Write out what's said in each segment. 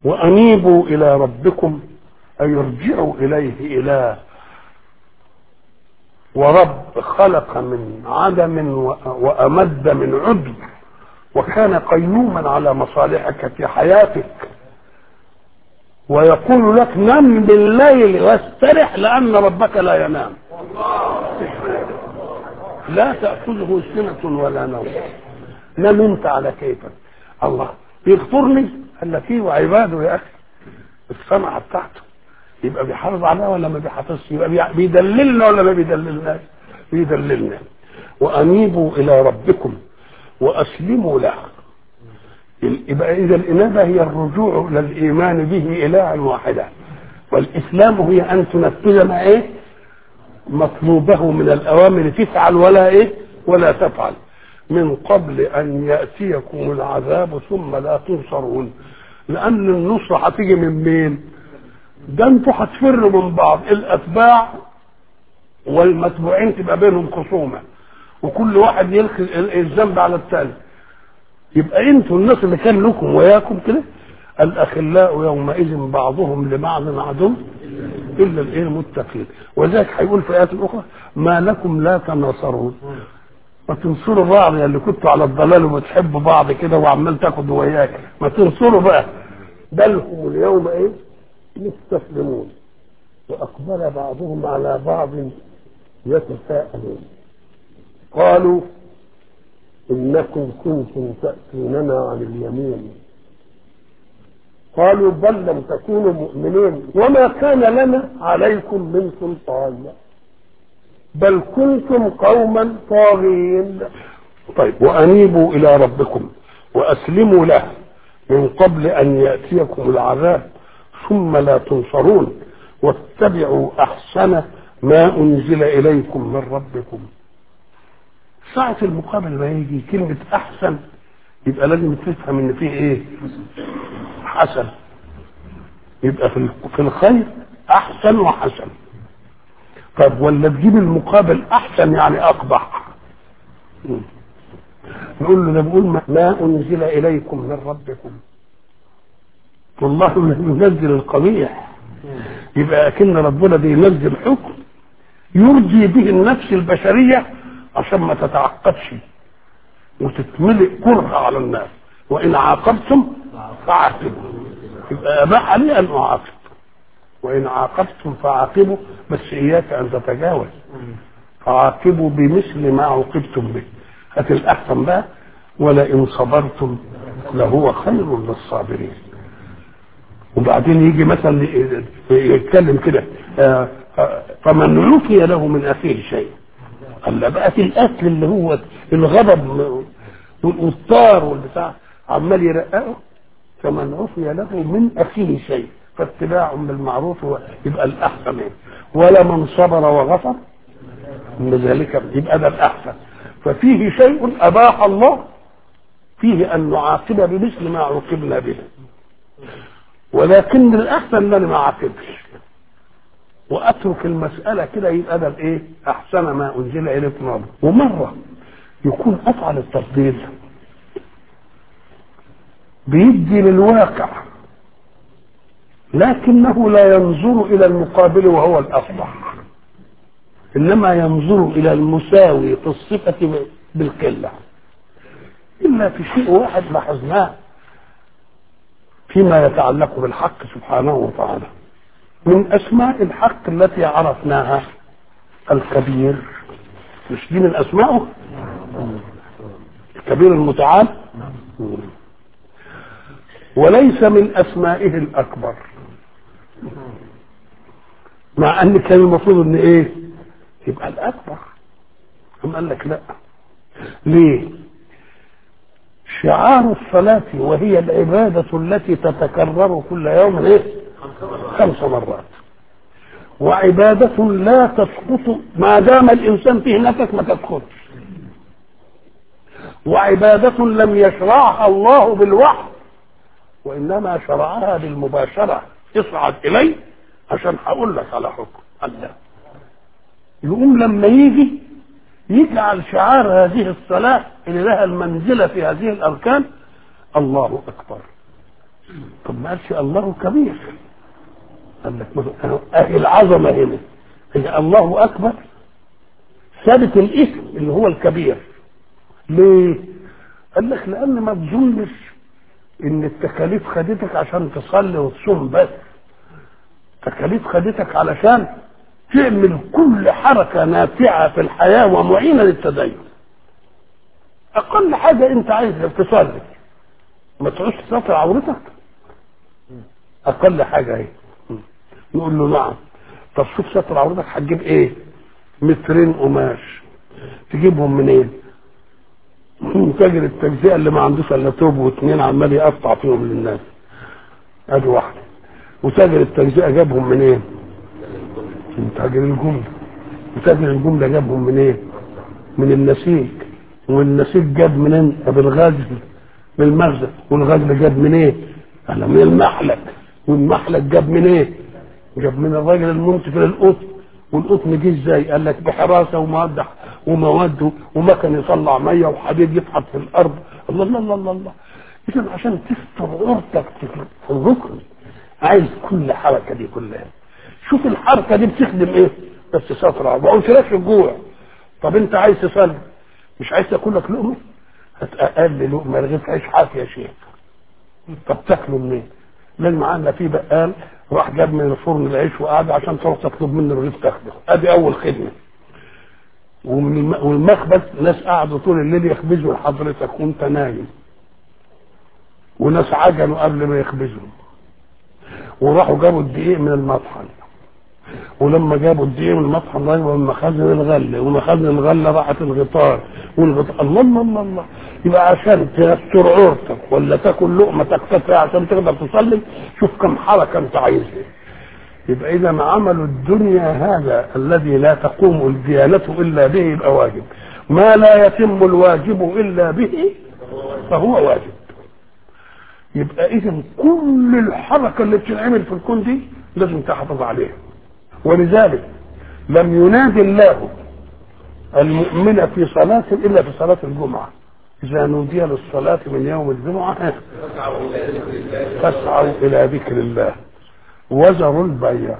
وأنيبوا إلى ربكم أي ارجعوا إليه إله ورب خلق من عدم وأمد من عدم وكان قيوما على مصالحك في حياتك ويقول لك نم بالليل واسترح لأن ربك لا ينام لا تأخذه سنة ولا نوم نم انت على كيفك الله يغفرني قال لك ايه وعباده يا اخي الصنعه بتاعته يبقى بيحافظ عليها ولا ما بيحافظش يبقى بيدللنا ولا ما بيدللناش بيدللنا وانيبوا الى ربكم واسلموا له يبقى اذا الانابه هي الرجوع الى الايمان به الها واحدا والاسلام هي ان تنفذ ما ايه مطلوبه من الاوامر تفعل ولا ايه ولا تفعل من قبل ان ياتيكم العذاب ثم لا تنصرون لان النصره هتيجي من مين ده انتوا هتفروا من بعض الاتباع والمتبوعين تبقى بينهم خصومه وكل واحد يلقي الذنب على الثاني يبقى انتوا الناس اللي كان لكم وياكم كده الاخلاء يومئذ بعضهم لبعض عدو الا الايه المتقين ولذلك هيقول في ايات اخرى ما لكم لا تناصرون ما تنصروا بعض يا اللي كنتوا على الضلال وبتحبوا بعض كده وعمال تاخدوا وياك ما تنصروا بقى بل هم اليوم ايه مستسلمون واقبل بعضهم على بعض يتساءلون قالوا انكم كنتم تاتوننا عن اليمين قالوا بل لم تكونوا مؤمنين وما كان لنا عليكم من سلطان بل كنتم قوما طاغين طيب وانيبوا الى ربكم واسلموا له من قبل ان ياتيكم العذاب ثم لا تنصرون واتبعوا احسن ما انزل اليكم من ربكم ساعة المقابل ما يجي كلمة أحسن يبقى لازم تفهم إن فيه إيه؟ حسن يبقى في في الخير أحسن وحسن طب ولا تجيب المقابل أحسن يعني أقبح نقول له ده بقول ما أنزل إليكم من ربكم والله ينزل القبيح يبقى أكن ربنا بينزل حكم يرضي به النفس البشريه عشان ما تتعقدش وتتملئ كره على الناس وان عاقبتم فعاقبوا يبقى اباح لي ان اعاقب وان عاقبتم فعاقبوا بس اياك ان تتجاوز فعاقبوا بمثل ما عوقبتم به هات الاحسن بقى ولئن صبرتم لهو خير للصابرين وبعدين يجي مثلا يتكلم كده فمن عفي له من اخيه شيء الا بقى في القتل اللي هو الغضب والطار والبتاع عمال يرققه فمن عفي له من اخيه شيء فاتباع بالمعروف هو يبقى الاحسن ولا من صبر وغفر من ذلك يبقى ده الاحسن ففيه شيء اباح الله فيه ان نعاقب بمثل ما عوقبنا به ولكن الاحسن ان ما اعاقبش واترك المساله كده يبقى ده الايه احسن ما انزل اليكم رب ومره يكون افعل التفضيل بيدي للواقع لكنه لا ينظر الى المقابل وهو الاصبح انما ينظر الى المساوي في الصفه بالقله الا في شيء واحد لاحظناه فيما يتعلق بالحق سبحانه وتعالى من اسماء الحق التي عرفناها الكبير مش دي من اسمائه الكبير المتعال وليس من اسمائه الاكبر مع ان كان المفروض ان ايه يبقى الاكبر هم قال لك لا ليه شعار الصلاة وهي العبادة التي تتكرر كل يوم ايه خمس مرات وعبادة لا تسقط ما دام الإنسان فيه نفس ما تدخلش وعبادة لم يشرعها الله بالوحي وإنما شرعها بالمباشرة اصعد إلي عشان هقول لك على حكم الله يقوم لما يجي يجعل شعار هذه الصلاة اللي لها المنزلة في هذه الأركان الله أكبر طب ما قالش الله كبير قال لك ما اهي العظمه هنا هي الله اكبر ثابت الاسم اللي هو الكبير ليه؟ قال لك لان ما تظنش ان التكاليف خدتك عشان تصلي وتصوم بس التكاليف خدتك علشان تعمل كل حركه نافعه في الحياه ومعينه للتدين اقل حاجه انت عايز تصلي ما تعوز تستر عورتك اقل حاجه اهي نقول له نعم طب شوف ستر عورتك هتجيب ايه مترين قماش تجيبهم منين تاجر التجزئه اللي ما عندوش الا توب واثنين عمال يقطع فيهم للناس ادي واحده وتاجر التجزئه جابهم منين من تاجر الجمله وتاجر الجمله جابهم منين من النسيج والنسيج جاب منين طب الغزل من المخزن والغزل جاب منين انا من المحلك والمحلك جاب منين جاب من الراجل المنتج للقطن والقطن جه ازاي؟ قال لك بحراسه ومواد ومواد ومكن يطلع ميه وحديد يفحط في الارض الله الله الله الله, الله. اذا عشان تستر عورتك في الركن عايز كل حركه دي كلها شوف الحركه دي بتخدم ايه؟ بس ستر ما قلتلكش الجوع طب انت عايز تصلي مش عايز تاكل لك لقمه؟ هات اقل لقمه رغيف عيش حافي يا شيخ طب تاكله منين؟ لازم معانا في بقال راح جاب من الفرن العيش وقعد عشان تروح تطلب منه رغيف تاخده ادي اول خدمه ومن والمخبز ناس قعدوا طول الليل يخبزوا لحضرتك وانت نايم وناس عجنوا قبل ما يخبزوا وراحوا جابوا الدقيق من المطحن ولما جابوا الدقيق من المطحن راحوا من مخازن الغله ومخازن الغله راحت الغطار والغطار الله الله الله الله يبقى عشان تستر عورتك ولا تاكل لقمه تكتفي عشان تقدر تصلي شوف كم حركه انت عايزها يبقى اذا ما عملوا الدنيا هذا الذي لا تقوم الديانه الا به يبقى واجب ما لا يتم الواجب الا به فهو واجب يبقى اذا كل الحركه اللي بتنعمل في الكون دي لازم تحافظ عليها ولذلك لم ينادي الله المؤمن في صلاة إلا في صلاة الجمعة إذا نودي للصلاة من يوم الجمعة فاسعوا إلى ذكر الله وزروا البيع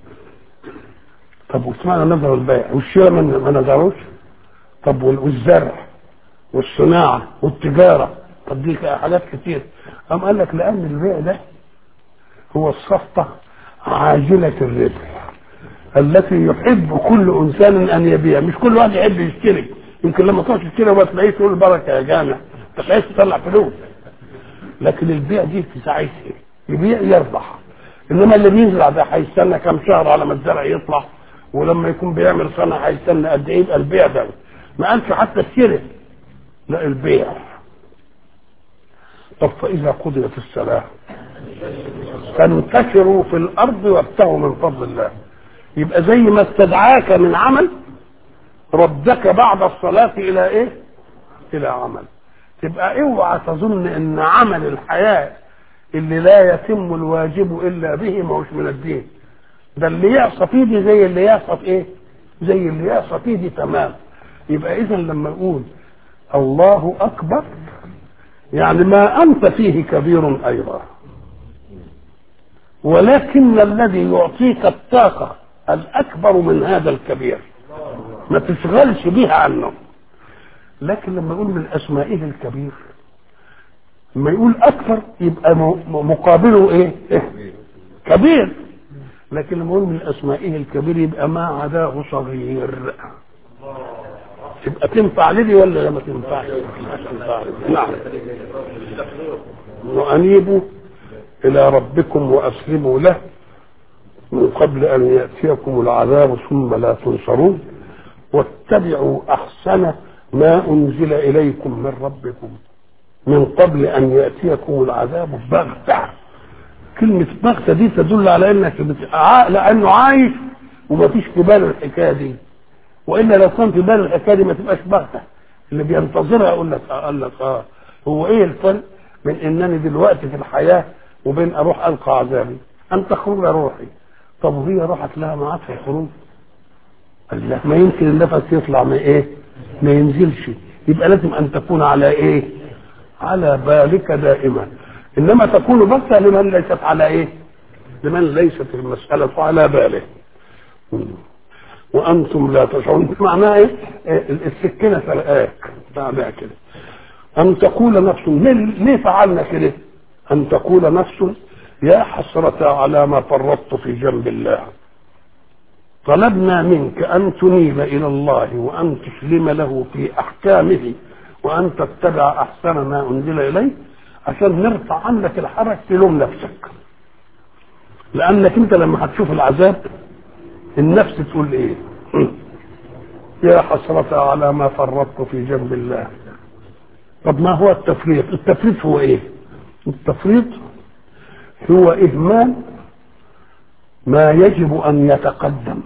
طب واسمعنا نظر البيع والشراء ما نظروش طب والزرع والصناعة والتجارة طب دي حاجات كتير قام قال لك لأن البيع ده هو الصفقة عاجلة الربح التي يحب كل انسان ان يبيع مش كل واحد يحب يشتري يمكن لما تروح تشتري بقى تلاقيه تقول بركه يا جامع انت مش عايز تطلع فلوس لكن البيع دي في ساعتها يبيع يربح انما اللي بيزرع ده هيستنى كام شهر على ما الزرع يطلع ولما يكون بيعمل صنع هيستنى قد ايه يبقى البيع ده ما قالش حتى الشراء لا البيع طب فاذا قضيت الصلاه فانتشروا في الارض وابتغوا من فضل الله يبقى زي ما استدعاك من عمل ردك بعد الصلاة إلى إيه؟ إلى عمل تبقى اوعى تظن ان عمل الحياة اللي لا يتم الواجب الا به ما هوش من الدين ده اللي يعصى فيه دي زي اللي يعصى في ايه زي اللي يعصى فيه دي تمام يبقى اذا لما نقول الله اكبر يعني ما انت فيه كبير ايضا ولكن الذي يعطيك الطاقه الاكبر من هذا الكبير ما تشغلش بيها عنه لكن لما يقول من اسمائه الكبير لما يقول اكثر يبقى مقابله ايه, إيه؟ كبير لكن لما يقول من اسمائه الكبير يبقى ما عداه صغير تبقى تنفع لدي ولا ما تنفعش نعم وانيبوا الى ربكم واسلموا له من قبل ان ياتيكم العذاب ثم لا تنصرون واتبعوا احسن ما انزل اليكم من ربكم من قبل ان ياتيكم العذاب بغته كلمه بغته دي تدل على انك بت... لانه عايش وما فيش في باله الحكايه دي والا لو كان في باله الحكايه دي ما تبقاش بغته اللي بينتظرها يقول لك اه قال لك اه هو ايه الفرق من انني دلوقتي في الحياه وبين اروح القى عذابي ان تخرج روحي طب وهي راحت لها معاد في الخروج قال لا ما يمكن النفس يطلع ما ايه ما ينزلش يبقى لازم ان تكون على ايه على بالك دائما انما تكون بس لمن ليست على ايه لمن ليست المسألة على باله وانتم لا تشعرون معناها ايه السكينة فرقاك بعدها كده ان تقول نفس ليه فعلنا كده ان تقول نفس يا حسرة على ما فرطت في جنب الله طلبنا منك أن تنيب إلى الله وأن تسلم له في أحكامه وأن تتبع أحسن ما أنزل إليك عشان نرفع عنك الحرج تلوم نفسك لأنك أنت لما هتشوف العذاب النفس تقول إيه يا حسرة على ما فرطت في جنب الله طب ما هو التفريط التفريط هو إيه التفريط هو إهمال ما يجب أن يتقدم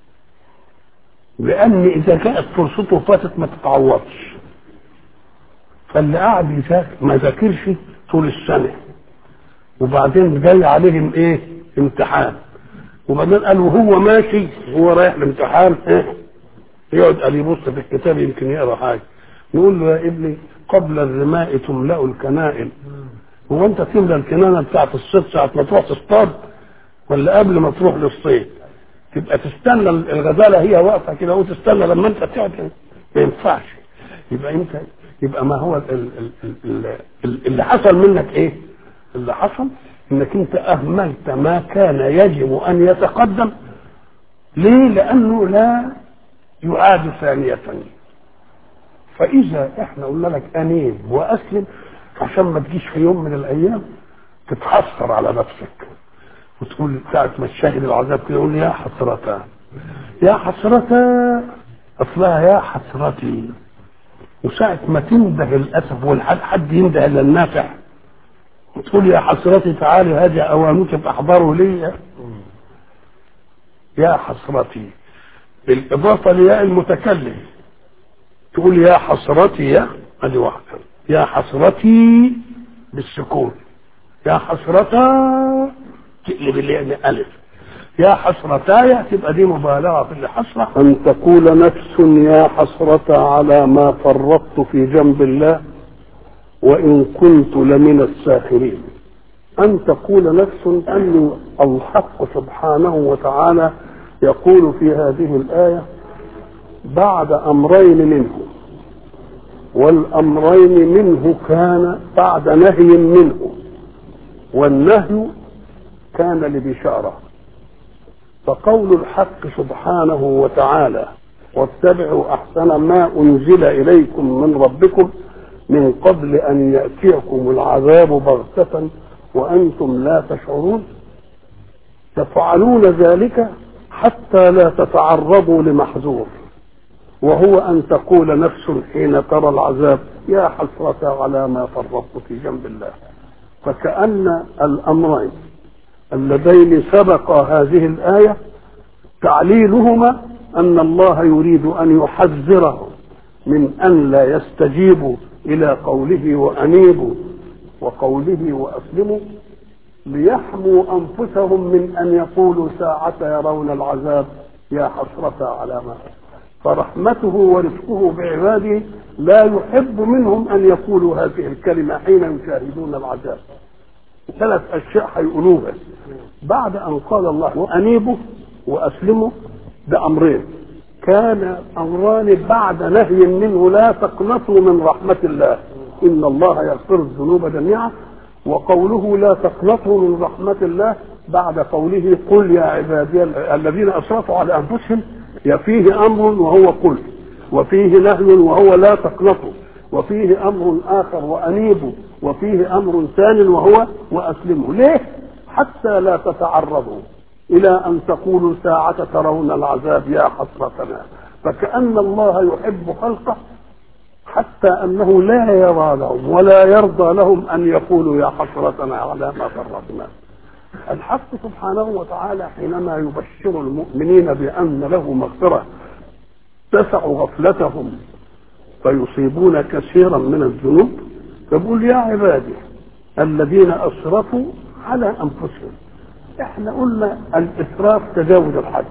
لأن إذا كانت فرصته فاتت ما تتعوضش فاللي قاعد يذاكر ما ذاكرش طول السنة وبعدين جاي عليهم إيه امتحان وبعدين قال وهو ماشي هو رايح الامتحان إيه يقعد قال يبص في الكتاب يمكن يقرا حاجة نقول له يا ابني قبل الرماء تملأ الكنائن هو انت تملى الكنانه بتاعت الصيد ساعه ما تروح تصطاد ولا قبل ما تروح للصيد تبقى تستنى الغزاله هي واقفه كده وتستنى لما انت تقعد ما ينفعش يبقى انت يبقى ما هو ال ال ال ال اللي حصل منك ايه؟ اللي حصل انك انت اهملت ما كان يجب ان يتقدم ليه؟ لانه لا يعاد ثانيه فاذا احنا قلنا لك انيب واسلم عشان ما تجيش في يوم من الايام تتحسر على نفسك وتقول ساعة ما تشاهد العذاب كده يقول يا حسرتا يا حسرتا اصلها يا حسرتي وساعة ما تنده الاسف والحد حد ينده الا النافع وتقول يا حسرتي تعالي هذه اوانك فاحضروا لي يا حسرتي بالاضافة لياء المتكلم تقول يا حسرتي يا ادي واحدة يا حسرتي بالسكون يا حسرتا تقلب الياء ألف يا حسرتاي تبقى دي مبالغة في الحسرة أن تقول نفس يا حسرة على ما فرطت في جنب الله وإن كنت لمن الساخرين أن تقول نفس أن الحق سبحانه وتعالى يقول في هذه الآية بعد أمرين منه والأمرين منه كان بعد نهي منه والنهي كان لبشارة فقول الحق سبحانه وتعالى واتبعوا أحسن ما أنزل إليكم من ربكم من قبل أن يأتيكم العذاب بغتة وأنتم لا تشعرون تفعلون ذلك حتى لا تتعرضوا لمحذور وهو أن تقول نفس حين ترى العذاب يا حسرة على ما فرطت في جنب الله فكأن الأمرين اللذين سبقا هذه الآية تعليلهما أن الله يريد أن يحذرهم من أن لا يستجيبوا إلى قوله وأنيبوا وقوله وأسلموا ليحموا أنفسهم من أن يقولوا ساعة يرون العذاب يا حسرة على ما فرحمته ورفقه بعباده لا يحب منهم أن يقولوا هذه الكلمة حين يشاهدون العذاب ثلاث أشياء هيقولوها بعد أن قال الله وأنيبوا وأسلموا بأمرين كان أمران بعد نهي منه لا تقنطوا من رحمة الله إن الله يغفر الذنوب جميعا وقوله لا تقنطوا من رحمة الله بعد قوله قل يا عبادي الذين أسرفوا على أنفسهم فيه أمر وهو قل وفيه نهي وهو لا تقنطوا وفيه أمر آخر وأنيبوا وفيه أمر ثاني وهو وأسلموا ليه حتى لا تتعرضوا إلى أن تقولوا ساعة ترون العذاب يا حسرتنا فكأن الله يحب خلقه حتى أنه لا يرى لهم ولا يرضى لهم أن يقولوا يا حسرتنا على ما فرطنا الحق سبحانه وتعالى حينما يبشر المؤمنين بأن له مغفرة تسع غفلتهم فيصيبون كثيرا من الذنوب يقول يا عبادي الذين أسرفوا على أنفسهم احنا قلنا الإسراف تجاوز الحد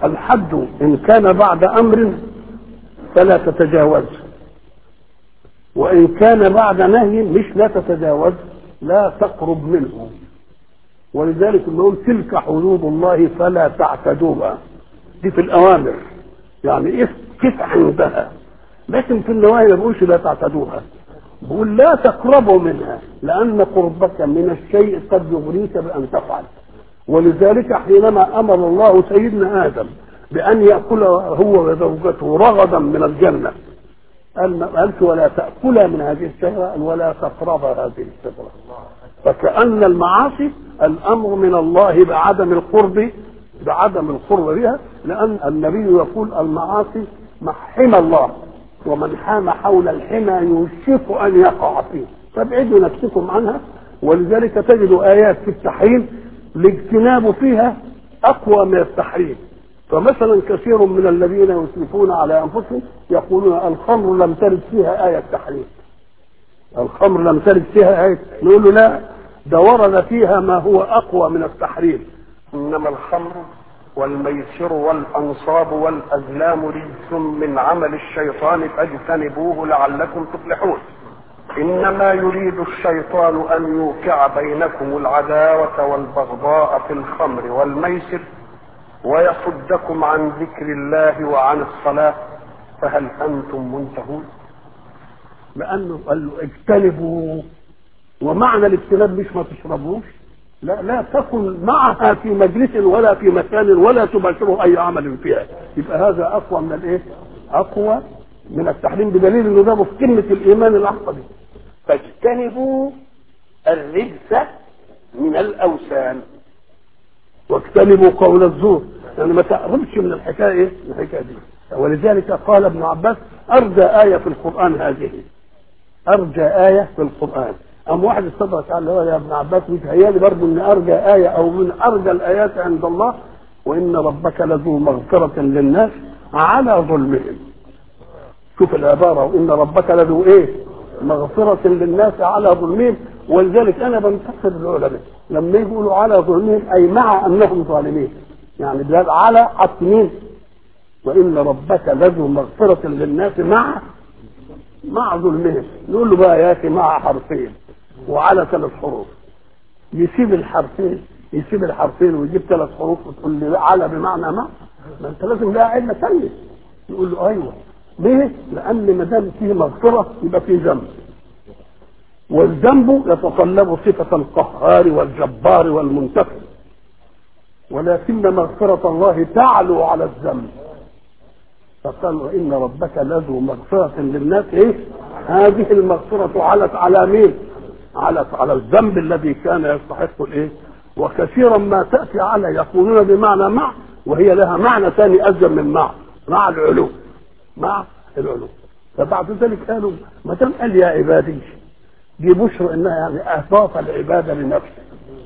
الحد إن كان بعد أمر فلا تتجاوزه وإن كان بعد نهي مش لا تتجاوز لا تقرب منه ولذلك نقول تلك حدود الله فلا تعتدوها دي في الأوامر يعني اسكت عندها لكن في النواهي ما بيقولش لا تعتدوها بيقول لا تقربوا منها لأن قربك من الشيء قد يغريك بأن تفعل ولذلك حينما أمر الله سيدنا آدم بأن يأكل هو وزوجته رغدا من الجنة قال ما قالش ولا تأكلا من هذه الشجرة قال ولا تقربا هذه الشجرة فكأن المعاصي الأمر من الله بعدم القرب بعدم القرب بها لأن النبي يقول المعاصي محم الله ومن حام حول الحمى يوشك أن يقع فيه فابعدوا نفسكم عنها ولذلك تجد آيات في التحريم الاجتناب فيها أقوى من التحريم فمثلا كثير من الذين يسرفون على أنفسهم يقولون الخمر لم ترد فيها آية تحريم الخمر لم ترد فيها آية نقول له لا ده ورد فيها ما هو أقوى من التحريم إنما الخمر والميسر والأنصاب والأزلام رجس من عمل الشيطان فاجتنبوه لعلكم تفلحون إنما يريد الشيطان أن يوقع بينكم العداوة والبغضاء في الخمر والميسر ويصدكم عن ذكر الله وعن الصلاة فهل أنتم منتهون لأنه قال له اجتنبوا ومعنى الاجتناب مش ما تشربوش لا لا تكن معها في مجلس ولا في مكان ولا تباشره اي عمل فيها يبقى هذا اقوى من الايه اقوى من التحريم بدليل انه ده في قمه الايمان الاحقى دي فاجتنبوا الرجس من الاوثان واجتنبوا قول الزور يعني ما تقربش من الحكايه ايه الحكايه دي ولذلك قال ابن عباس ارجى ايه في القران هذه ارجى ايه في القران أم واحد استدرك قال له يا ابن عباس متهيألي برضه إن أرجى آية أو من أرجى الآيات عند الله وإن ربك لذو مغفرة للناس على ظلمهم. شوف العبارة وإن ربك لذو إيه؟ مغفرة للناس على ظلمهم ولذلك أنا بنتقد العلماء لما يقولوا على ظلمهم أي مع أنهم ظالمين. يعني بلاد على حط مين؟ وإن ربك لذو مغفرة للناس مع مع ظلمهم نقول له بقى يا أخي مع حرفين وعلى ثلاث حروف يسيب الحرفين يسيب الحرفين ويجيب ثلاث حروف وتقول لي على بمعنى ما ما انت لازم لها علة ثانية يقول له ايوه ليه؟ لأن ما دام فيه مغفرة يبقى فيه ذنب والذنب يتطلب صفة القهار والجبار والمنتقم ولكن مغفرة الله تعلو على الذنب فقال وإن ربك لذو مغفرة للناس إيه؟ هذه المغفرة علت على مين؟ على على الذنب الذي كان يستحق الايه؟ وكثيرا ما تاتي على يقولون بمعنى مع وهي لها معنى ثاني ازيد من مع مع العلو مع العلو فبعد ذلك قالوا ما دام قال يا عبادي دي بشر انها يعني اضاف العباده لنفسه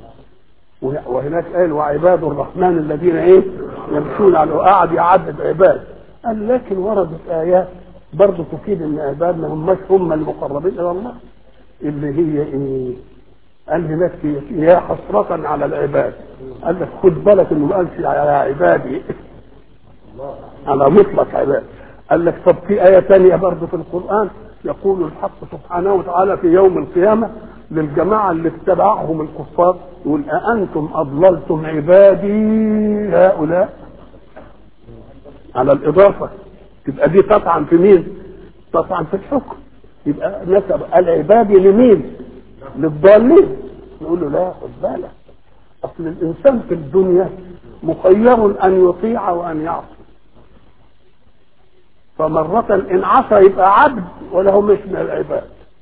وهناك قال وعباد الرحمن الذين ايه يمشون على قاعد يعدد عباد قال لكن وردت ايات برضه تفيد ان عباد ما هماش هم المقربين الى الله اللي هي ايه قال هناك يا حسرة على العباد قال لك خد بالك انه ما قالش على عبادي على مطلق عباد قال لك طب في آية ثانية برضه في القرآن يقول الحق سبحانه وتعالى في يوم القيامة للجماعة اللي اتبعهم الكفار يقول أأنتم أضللتم عبادي هؤلاء على الإضافة تبقى دي تطعن في مين؟ تطعن في الحكم يبقى نسب العباد لمين؟ للضالين نقول له لا خد بالك اصل الانسان في الدنيا مخير ان يطيع وان يعصي فمرة إن عصى يبقى عبد وله مش من العباد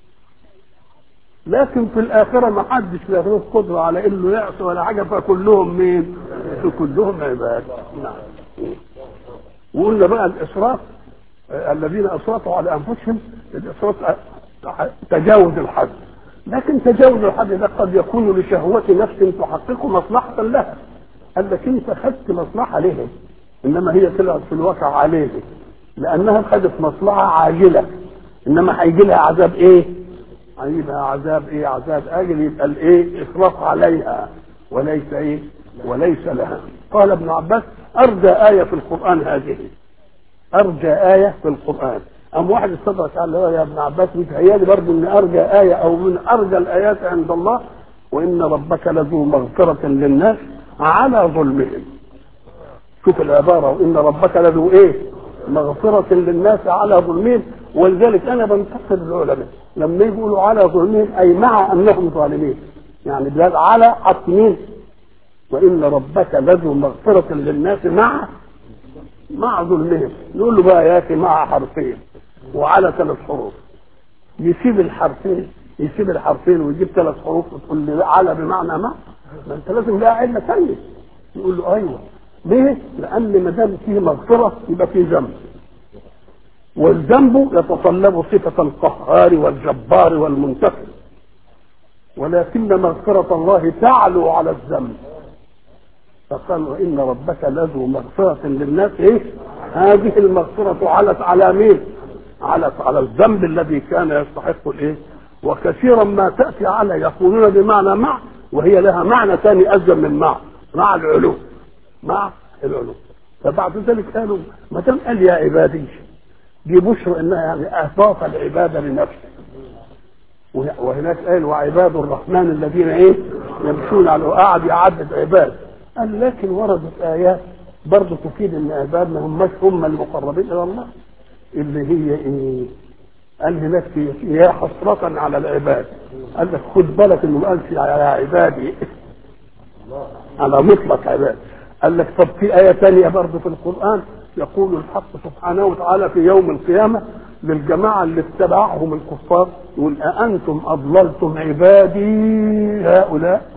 لكن في الآخرة ما حدش له قدرة على إنه يعصي ولا حاجة فكلهم مين؟ كلهم عباد نعم وقلنا بقى الإسراف الذين اسرفوا على انفسهم الاسراف تجاوز الحد لكن تجاوز الحد ده قد يكون لشهوة نفس تحقق مصلحة لها قال لك انت خدت مصلحة لهم انما هي طلعت في الواقع عليه لانها خدت مصلحة عاجلة انما هيجي لها عذاب ايه؟ هيجي لها عذاب ايه؟ عذاب اجل يبقى الايه؟ اسراف عليها وليس ايه؟ وليس لها قال ابن عباس ارجى آية في القرآن هذه أرجى آية في القرآن قام واحد استدرك قال له يا ابن عباس متهيألي برضه ان ارجى ايه او من ارجى الايات عند الله وان ربك لذو مغفره للناس على ظلمهم شوف العباره وان ربك لذو ايه مغفرة للناس على ظلمهم ولذلك أنا بنتقد العلماء لما يقولوا على ظلمهم أي مع أنهم ظالمين يعني بلاد على حتمين وإن ربك لذو مغفرة للناس مع مع ظلمهم نقول له بقى يا أخي مع حرفين وعلى ثلاث حروف يسيب الحرفين يسيب الحرفين ويجيب ثلاث حروف وتقول لي على بمعنى مع ما انت لازم لها علة ثانية يقول له ايوه ليه؟ لأن ما دام فيه مغفرة يبقى فيه ذنب. والذنب يتطلب صفة القهار والجبار والمنتقم. ولكن مغفرة الله تعلو على الذنب. فقال وإن ربك لذو مغفرة للناس إيه؟ هذه المغفرة علت على مين؟ علت على الذنب الذي كان يستحق الإيه؟ وكثيرا ما تأتي على يقولون بمعنى مع وهي لها معنى ثاني أجل من مع مع العلو مع العلو فبعد ذلك قالوا ما دام قال يا عبادي دي بشرى انها يعني اضاف العباده لنفسه وهناك قال وعباد الرحمن الذين ايه يمشون على قاعد يعدد عباد قال لكن وردت ايات برضه تفيد ان عباد ما هماش هم المقربين الى الله اللي هي ايه قال هناك في يا حسرة على العباد قال لك خد بالك انه ما قالش يا عبادي على مطلق عباد قال لك طب في آية ثانية برضه في القرآن يقول الحق سبحانه وتعالى في يوم القيامة للجماعة اللي اتبعهم الكفار يقول أأنتم أضللتم عبادي هؤلاء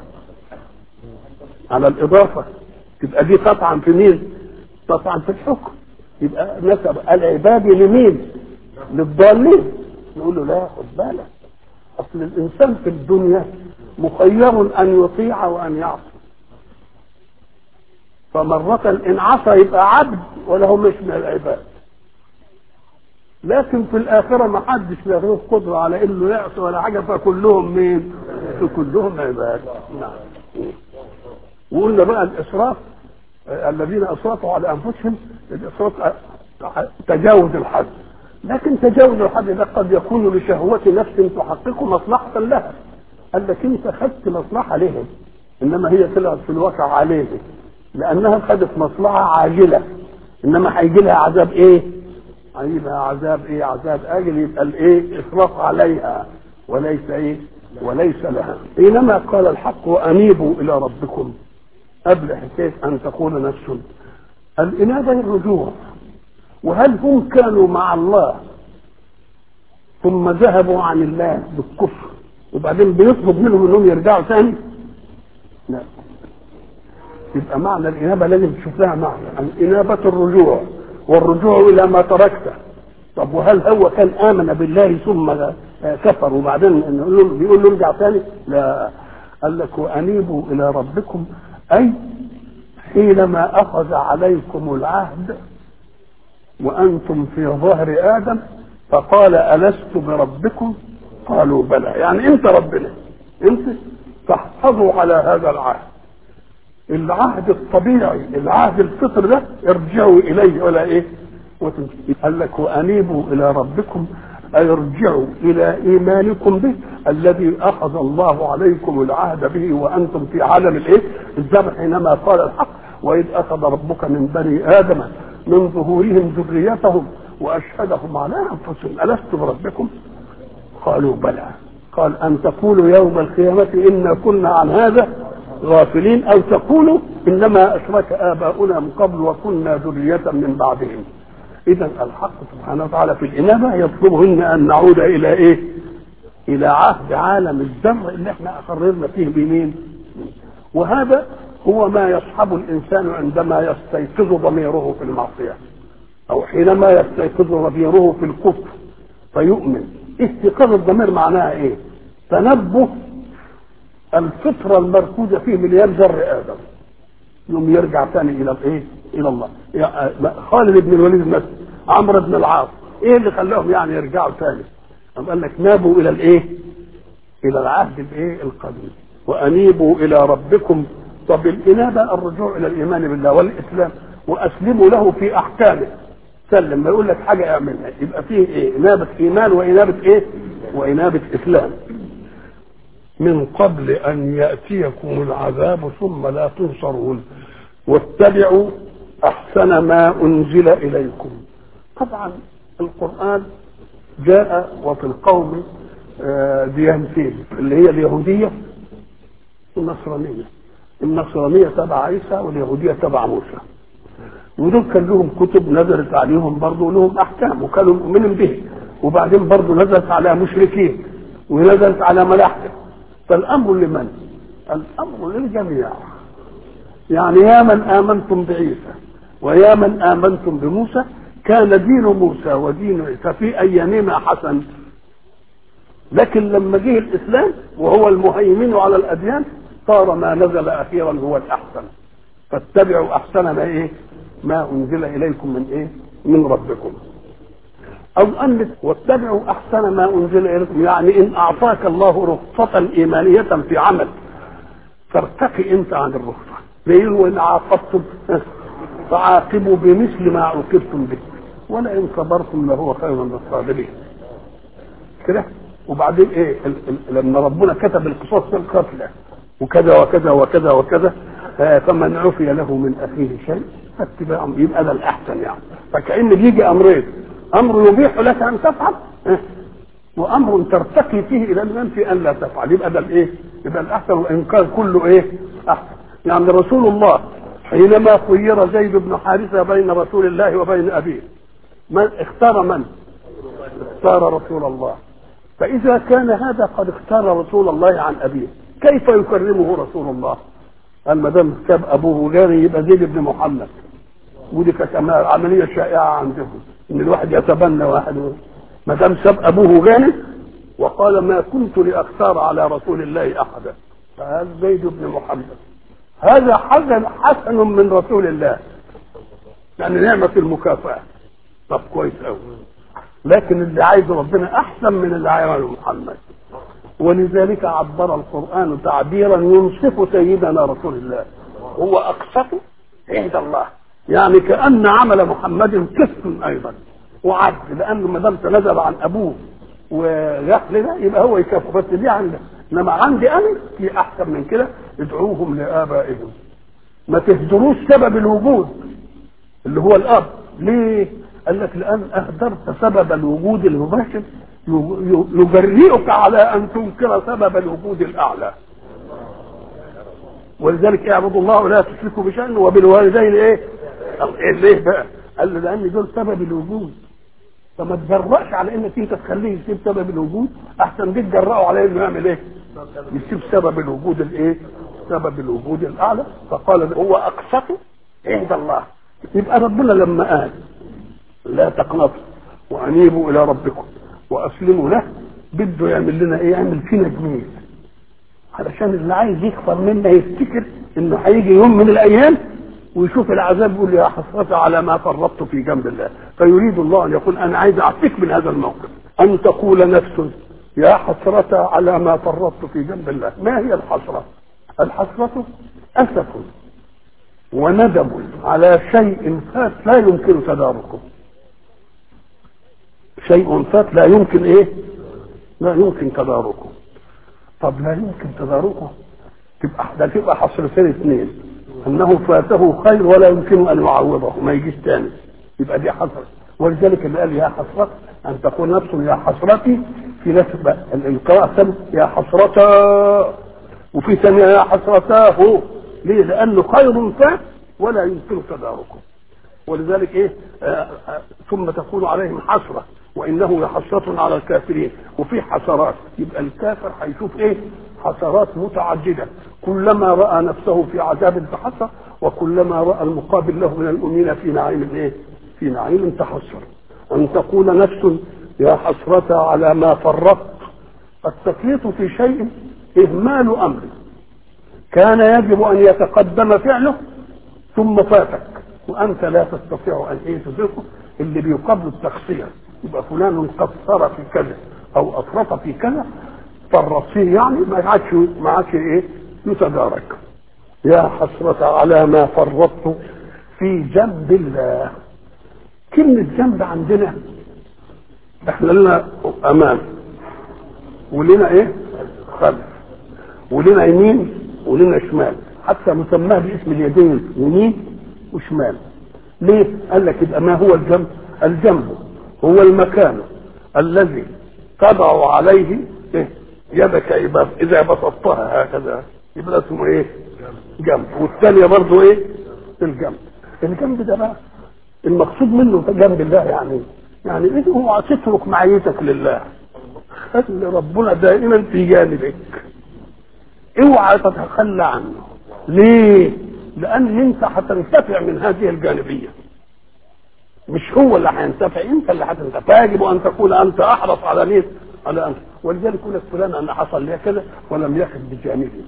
على الإضافة تبقى دي قطعا في مين؟ قطعا في الحكم يبقى نسب العبادي لمين؟ للضالين نقول له لا خد بالك أصل الإنسان في الدنيا مخير أن يطيع وأن يعصي فمرة إن عصى يبقى عبد وله مش من العباد لكن في الآخرة ما حدش له قدرة على إنه يعصي ولا حاجة فكلهم مين؟ كلهم عباد نعم وقلنا بقى الإسراف الذين أسرفوا على أنفسهم الإسراف تجاوز الحد لكن تجاوز الحد ده قد يكون لشهوة نفس تحقق مصلحة لها قال لك أنت خدت مصلحة لهم إنما هي طلعت في الواقع عليهم لانها خدت مصلحه عاجله انما هيجي لها عذاب ايه؟ هيجي لها عذاب ايه؟ عذاب اجل يبقى الايه؟ اسراف عليها وليس ايه؟ وليس لها حينما قال الحق وانيبوا الى ربكم قبل حكايه ان تقول نفس الانابه الرجوع وهل هم كانوا مع الله ثم ذهبوا عن الله بالكفر وبعدين بيطلب منهم انهم يرجعوا ثاني؟ لا يبقى معنى الإنابة لازم تشوف لها معنى الإنابة الرجوع والرجوع إلى ما تركته طب وهل هو كان آمن بالله ثم كفر وبعدين بيقول له ارجع ثاني لا قال لك وأنيبوا إلى ربكم أي حينما أخذ عليكم العهد وأنتم في ظهر آدم فقال ألست بربكم قالوا بلى يعني أنت ربنا أنت فاحفظوا على هذا العهد العهد الطبيعي العهد الفطر ده ارجعوا اليه ولا ايه قال لك وانيبوا الى ربكم اي ارجعوا الى ايمانكم به الذي اخذ الله عليكم العهد به وانتم في عالم الايه الذبح حينما قال الحق واذ اخذ ربك من بني ادم من ظهورهم ذريتهم واشهدهم على انفسهم الست بربكم قالوا بلى قال ان تقولوا يوم القيامه انا كنا عن هذا غافلين او تقولوا انما اشرك اباؤنا من قبل وكنا ذريه من بعدهم اذا الحق سبحانه وتعالى في الانابه يطلب منا ان نعود الى ايه الى عهد عالم الذر اللي احنا اقررنا فيه بمين وهذا هو ما يصحب الانسان عندما يستيقظ ضميره في المعصيه او حينما يستيقظ ضميره في الكفر فيؤمن استيقاظ الضمير معناها ايه تنبه الفطره المركوزه فيه من ايام ذر ادم يوم يرجع ثاني الى الايه؟ الى الله خالد بن الوليد مثلا عمرو بن العاص ايه اللي خلاهم يعني يرجعوا ثاني؟ قام قال لك نابوا الى الايه؟ الى العهد الايه؟ القديم وانيبوا الى ربكم طب الانابه الرجوع الى الايمان بالله والاسلام واسلموا له في احكامه سلم ما يقول لك حاجه اعملها يبقى فيه ايه انابه ايمان وانابه ايه وانابه اسلام من قبل ان ياتيكم العذاب ثم لا تنصرون واتبعوا احسن ما انزل اليكم طبعا القران جاء وفي القوم آه، ديانتين اللي هي اليهوديه والنصرانيه النصرانيه تبع عيسى واليهوديه تبع موسى ودول كان لهم كتب نزلت عليهم برضه لهم احكام وكانوا مؤمنين به وبعدين برضه نزلت على مشركين ونزلت على ملاحده فالامر لمن؟ الامر للجميع يعني يا من امنتم بعيسى ويا من امنتم بموسى كان دين موسى ودين عيسى في ايامهما حسن لكن لما جه الاسلام وهو المهيمن على الاديان صار ما نزل اخيرا هو الاحسن فاتبعوا احسن ما ايه ما انزل اليكم من ايه من ربكم او ان واتبعوا احسن ما انزل اليكم يعني ان اعطاك الله رخصه ايمانيه في عمل ترتقي انت عن الرخصه زي وان عاقبتم فعاقبوا بمثل ما عوقبتم به ولئن صبرتم لهو خير للصابرين كده وبعدين ايه ال- ال- لما ربنا كتب القصاص في القتلى وكذا وكذا وكذا وكذا آه، فمن عفي له من اخيه شيء فاتباع يبقى ده الاحسن يعني فكأن بيجي امرين امر يبيح لك ان تفعل آه، وامر ترتقي فيه الى الامام في ان لا تفعل يبقى ده الايه؟ يبقى الاحسن وان كان كله ايه؟ احسن يعني رسول الله حينما خير زيد بن حارثه بين رسول الله وبين ابيه من اختار من؟ اختار رسول الله فإذا كان هذا قد اختار رسول الله عن أبيه كيف يكرمه رسول الله؟ قال ما دام ساب أبوه جاري يبقى زيد بن محمد ودي كانت عملية شائعة عندهم إن الواحد يتبنى واحد ما دام ساب أبوه جاني وقال ما كنت لأختار على رسول الله أحدا فهذا زيد بن محمد هذا حسن حسن من رسول الله يعني نعمة المكافأة طب كويس أوي لكن اللي عايزه ربنا احسن من اللي عايزه محمد ولذلك عبر القران تعبيرا ينصف سيدنا رسول الله هو اقسط عند الله يعني كان عمل محمد قسط ايضا وعدل لانه ما دام تنزل عن ابوه وراح لنا يبقى هو يكافئ بس دي عنده انما عندي انا في احسن من كده ادعوهم لابائهم ما تهدروش سبب الوجود اللي هو الاب ليه قال لك لان اهدرت سبب الوجود المباشر يجرئك على ان تنكر سبب الوجود الاعلى ولذلك اعبدوا الله ولا تشركوا بشأن وبالوالدين ايه؟ إيه ليه بقى؟ قال له لان دول سبب الوجود فما تجرأش على انك انت تخليه يسيب سبب الوجود احسن دي تجرأه على انه يعمل ايه؟ يسيب سبب الوجود الايه؟ سبب الوجود الاعلى فقال هو اقسط عند الله يبقى ربنا لما قال لا تقنطوا وانيبوا الى ربكم واسلموا له بده يعمل لنا ايه؟ يعمل فينا جميل علشان اللي عايز يكفر منا يفتكر انه هيجي يوم من الايام ويشوف العذاب يقول يا حسرة على ما فرطت في جنب الله فيريد الله ان يقول انا عايز اعفيك من هذا الموقف ان تقول نفس يا حسرة على ما فرطت في جنب الله ما هي الحسرة الحسرة اسف وندم على شيء فات لا يمكن تداركه شيء فات لا يمكن ايه لا يمكن تداركه طب لا يمكن تداركه تبقى ده تبقى حسرتين اثنين انه فاته خير ولا يمكن ان يعوضه ما يجيش تاني يبقى دي حسره ولذلك اللي قال يا حسرة ان تكون نفس يا حسرتي في نفس القراءة سم يا حسرة وفي ثانية يا حسرتاه ليه؟ لأنه خير فات ولا يمكن تداركه ولذلك ايه آه آه ثم تكون عليهم حسرة وانه لحسرة على الكافرين وفي حسرات يبقى الكافر هيشوف ايه حسرات متعددة كلما رأى نفسه في عذاب تحسر وكلما رأى المقابل له من المؤمنين في نعيم ايه في نعيم تحسر ان تقول نفس يا حسرة على ما فرطت التفريط في شيء اهمال امر كان يجب ان يتقدم فعله ثم فاتك وانت لا تستطيع ان ايه تدركه اللي بيقابل التقصير يبقى فلان قصر في كذا او افرط في كذا فرط فيه يعني ما عادش ما عادش ايه يتدارك يا حسرة على ما فرطت في جنب الله كلمة جنب عندنا احنا لنا امام ولنا ايه خلف ولنا يمين ولنا شمال حتى مسماه باسم اليدين يمين وشمال ليه قال لك يبقى ما هو الجنب الجنب هو المكان الذي تضع عليه إيه؟ يدك اذا بسطتها هكذا يبقى اسمه ايه جنب والثانيه برضه ايه الجنب الجنب ده بقى المقصود منه جنب الله يعني يعني ايه هو تترك معيتك لله خلي ربنا دائما في جانبك اوعى تتخلى عنه ليه لان انت هتنتفع من هذه الجانبيه مش هو اللي هينتفع انت اللي هتنتفع فيجب ان تكون انت احرص على مين على انت ولذلك يقول لك فلان انا حصل لي كذا ولم يقف بجانبي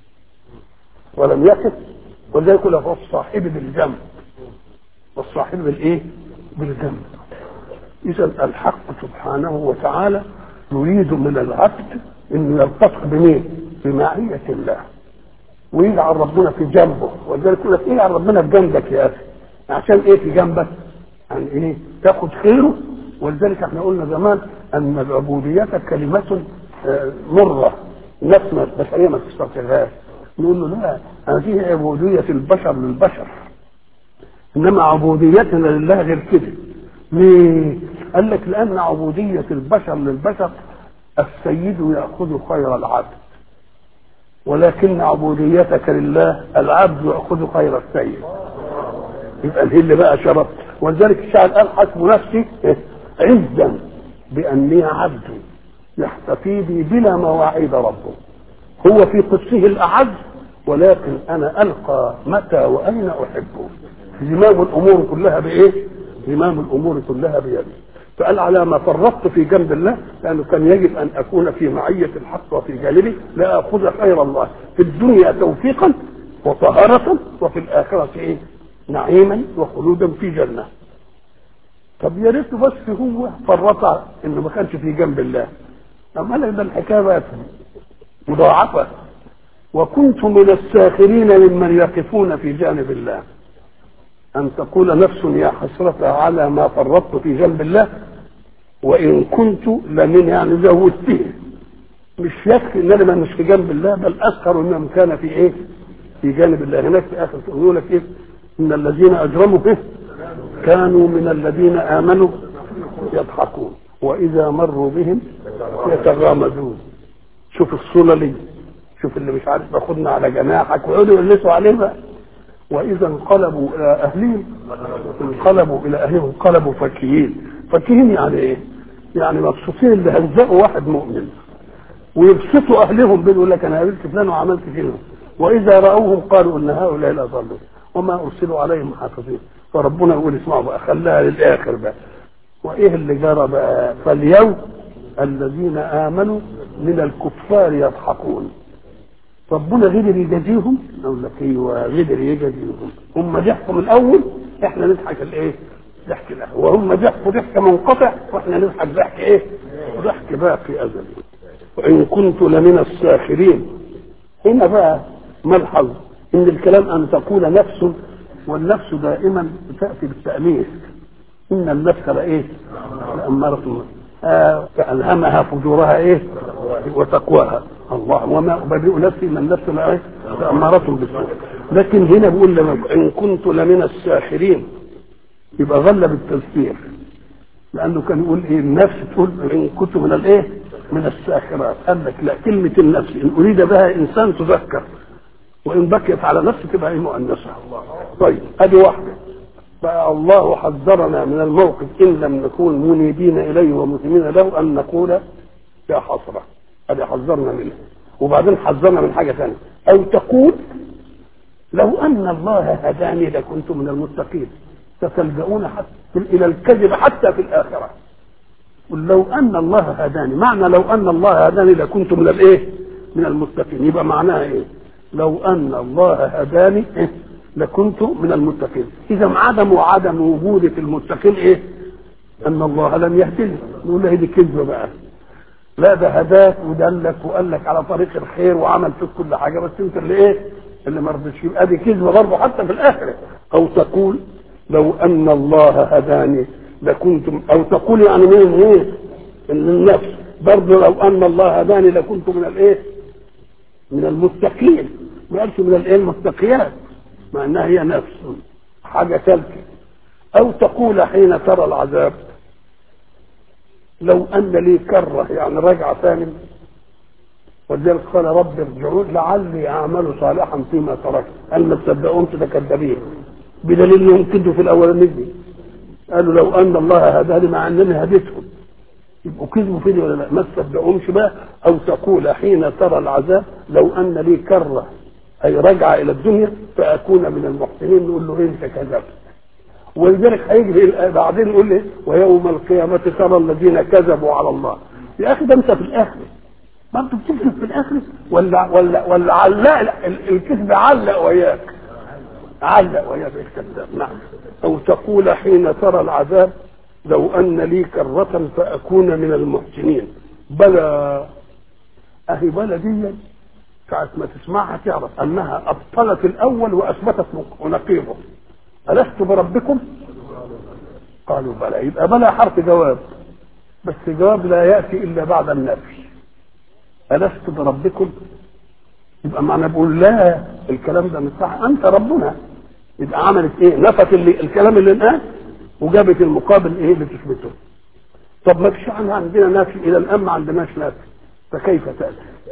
ولم يقف ولذلك يقول لك الصاحب بالجنب والصاحب بالايه بالجنب اذا الحق سبحانه وتعالى يريد من العبد انه يلتصق بمين بمعيه الله ويجعل ربنا في جنبه ولذلك يقول لك ايه يجعل ربنا في جنبك يا اخي عشان ايه في جنبك يعني ايه تاخد خيره ولذلك احنا قلنا زمان ان العبودية كلمة مرة الناس ما البشرية ما تستطيعهاش نقول له لا هذه عبودية البشر للبشر انما عبوديتنا لله غير كده ليه؟ قال لك لان عبودية البشر للبشر السيد يأخذ خير العبد ولكن عبوديتك لله العبد يأخذ خير السيد يبقى اللي بقى شرف ولذلك الشاعر قال حسب نفسي عزا بأني عبد يحتفي بي بلا مواعيد ربه هو في قدسه الأعز ولكن أنا ألقى متى وأين أحبه زمام الأمور كلها بإيه؟ زمام الأمور كلها بيدي فقال على ما فرطت في جنب الله لأنه كان يجب أن أكون في معية الحق وفي جانبي لآخذ خير الله في الدنيا توفيقا وطهارة وفي الآخرة إيه؟ نعيما وخلودا في جنة طب يا ريت بس هو فرط انه ما كانش في جنب الله اما لك ده الحكايه بقى مضاعفه وكنت من الساخرين ممن يقفون في جانب الله ان تقول نفس يا حسرة على ما فرطت في جنب الله وان كنت لمن يعني زودته مش يكفي ان انا مش في جنب الله بل اسخر من كان في ايه في جانب الله هناك في اخر يقول لك ايه ان الذين اجرموا به كانوا من الذين امنوا يضحكون واذا مروا بهم يتغامزون شوف الصللي شوف اللي مش عارف باخدنا على جناحك ويقعدوا يقلسوا عليه بقى واذا انقلبوا الى اهلهم انقلبوا الى اهلهم انقلبوا فكيين فكيين يعني ايه؟ يعني مبسوطين اللي هزقوا واحد مؤمن ويبسطوا اهلهم بيقول لك انا قابلت فلان وعملت فيهم واذا راوهم قالوا ان هؤلاء لا ضلوا وما ارسلوا عليهم حافظين فربنا يقول اسمعوا بقى خلاها للاخر بقى وايه اللي جرى بقى فاليوم الذين امنوا من الكفار يضحكون ربنا قدر يجازيهم اقول لك ايوه قدر يجازيهم هم ضحكوا من الاول احنا نضحك الايه؟ ضحك الاول وهم ضحكوا ضحك منقطع واحنا نضحك ضحك ايه؟ ضحك باقي ازلي وان كنت لمن الساخرين هنا بقى ملحظ ان الكلام ان تقول نفس والنفس دائما تاتي بالتانيث ان النفس لايه؟ لاماره آه فالهمها فجورها ايه؟ وتقواها الله وما ابرئ نفسي ان النفس لايه؟ لاماره بالسوء لكن هنا بيقول لما ان كنت لمن الساخرين يبقى غلب التذكير لانه كان يقول ايه النفس تقول ان كنت من الايه؟ من الساخرات قال لك لا كلمه النفس ان اريد بها انسان تذكر وان بكيت على نفسه تبقى ايه مؤنثه طيب ادي واحده بقى الله حذرنا من الموقف ان لم نكون منيبين اليه ومسلمين له ان نقول يا حسره ادي حذرنا منه وبعدين حذرنا من حاجه ثانيه او تقول لو ان الله هداني لكنت من المتقين فتلجؤون حتى الى الكذب حتى في الاخره قل لو ان الله هداني معنى لو ان الله هداني لكنت من الايه من المتقين يبقى معناها ايه لو ان الله هداني إيه؟ لكنت من المتقين اذا عدم وعدم وجودي في المتقين ايه ان الله لم يهدني نقول له دي كذبه بقى لا ده هداك ودلك وقال لك على طريق الخير وعمل فيك كل حاجه بس انت اللي ايه اللي ما رضيتش يبقى دي كذبه برضه حتى في الاخره او تقول لو ان الله هداني لكنتم او تقول يعني من ايه من النفس برضه لو ان الله هداني لكنت من الايه من المتقين ما قالش من الايه المتقيات مع انها هي نفس حاجه ثالثه او تقول حين ترى العذاب لو ان لي كره يعني رجعه ثاني ولذلك قال رب ارجعون لعلي اعمل صالحا فيما تركت قال ما تصدقهمش ده كذابين بدليل انهم كدوا في الاولانيه دي قالوا لو ان الله هداني مع انني هديتهم يبقوا كذبوا فيني ولا لا ما تصدقهمش بقى او تقول حين ترى العذاب لو ان لي كره اي رجعه الى الدنيا فاكون من المحسنين نقول له انت كذبت ولذلك هيجي بعدين يقول لي ويوم القيامه ترى الذين كذبوا على الله يا اخي ده انت في الاخره برضه بتكذب في الاخره ولا ولا ولا علق الكذب علق وياك علق وياك الكذاب نعم او تقول حين ترى العذاب لو ان لي كرة فاكون من المحسنين بلى اهي بلى دي ساعة ما تسمعها تعرف انها ابطلت الاول واثبتت نقيضه الست بربكم قالوا بلى يبقى بلى حرف جواب بس جواب لا ياتي الا بعد النفي ألست بربكم يبقى معنى بقول لا الكلام ده مش صح أنت ربنا يبقى عملت إيه نفت اللي الكلام اللي الآن وجابت المقابل إيه اللي تثبته طب ما فيش عندنا نافي إلى الآن ما عندناش نافي فكيف تأتي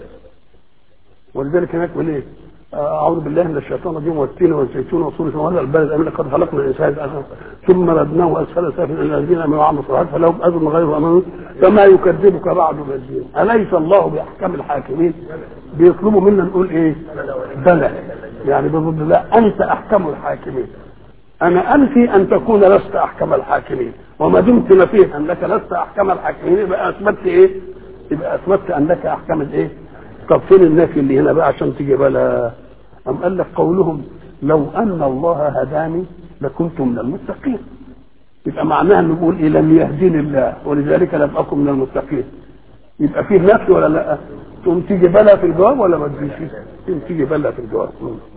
ولذلك هناك بيقول إيه أعوذ بالله من الشيطان الرجيم والتين والزيتون وصول وهذا البلد أمين لقد خلقنا الإنسان ثم ردناه أسفل سافل إلى الذين آمنوا وعملوا الصالحات فلهم أجر غير أمانون فما يكذبك بعد بالدين أليس الله بأحكم الحاكمين بيطلبوا منا نقول إيه بلى يعني بضد لا أنت أحكم الحاكمين أنا أنفي أن تكون لست أحكم الحاكمين وما دمت نفيه أنك لست أحكم الحاكمين يبقى أثبتت إيه؟ يبقى أثبتت أنك أحكم الإيه؟ طب فين النفي اللي هنا بقى عشان تيجي بلا أم قال لك قولهم لو أن الله هداني لكنت من المتقين يبقى معناها انه بيقول إيه لم يهديني الله ولذلك لم أكن من المتقين يبقى فيه نفي ولا لا تقوم تيجي بلا في الجواب ولا ما تجيش تقوم تيجي بلا في الجواب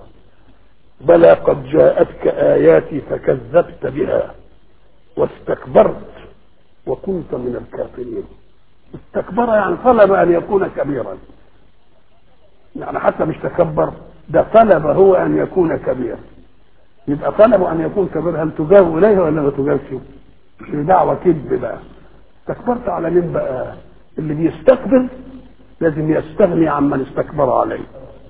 بلى قد جاءتك آياتي فكذبت بها واستكبرت وكنت من الكافرين استكبر يعني طلب أن يكون كبيرا يعني حتى مش تكبر ده طلب هو ان يكون كبير يبقى طلب ان يكون كبير هل تجاب اليه ولا ما تجابش مش دعوه كذب بقى استكبرت على مين بقى اللي بيستكبر لازم يستغني عمن استكبر عليه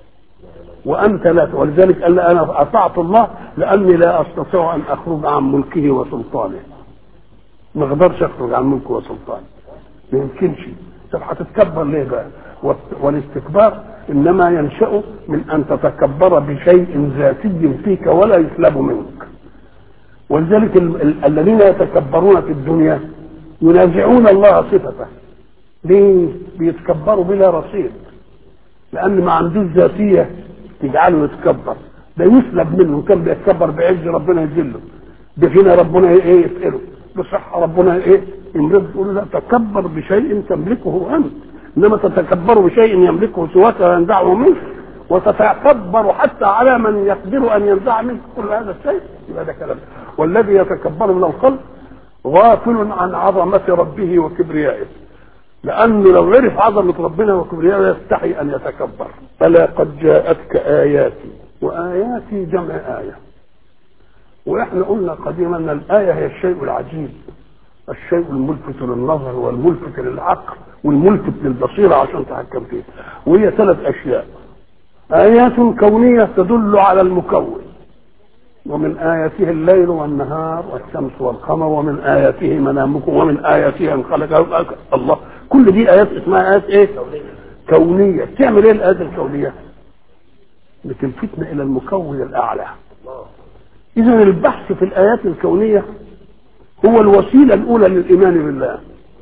وانت لا ولذلك قال انا اطعت الله لاني لا استطيع ان اخرج عن ملكه وسلطانه ما اقدرش اخرج عن ملكه وسلطانه ما يمكنش طب هتتكبر ليه بقى والاستكبار انما ينشا من ان تتكبر بشيء ذاتي فيك ولا يسلب منك ولذلك الذين يتكبرون في الدنيا ينازعون الله صفته ليه بيتكبروا بلا رصيد لان ما عندوش ذاتيه تجعله يتكبر ده يسلب منه كان بيتكبر بعز ربنا يذله بغنى ربنا ايه يسأله بصحة ربنا ايه يمرض تقول لا تكبر بشيء تملكه انت انما تتكبر بشيء يملكه سواك وينزعه منك وتتكبر حتى على من يقدر ان ينزع منك كل هذا الشيء يبقى ده كلام والذي يتكبر من القلب غافل عن عظمة ربه وكبريائه لأنه لو عرف عظمة ربنا وكبريائه يستحي أن يتكبر ألا قد جاءتك آياتي وآياتي جمع آية وإحنا قلنا قديما أن الآية هي الشيء العجيب الشيء الملفت للنظر والملفت للعقل والملفت للبصيرة عشان تحكم فيه وهي ثلاث أشياء آيات كونية تدل على المكون ومن آياته الليل والنهار والشمس والقمر ومن آياته منامكم ومن آياته أن خلق الله كل دي آيات اسمها آيات إيه؟ كونية تعمل إيه الآيات الكونية؟ بتلفتنا إلى المكون الأعلى إذا البحث في الآيات الكونية هو الوسيلة الأولى للإيمان بالله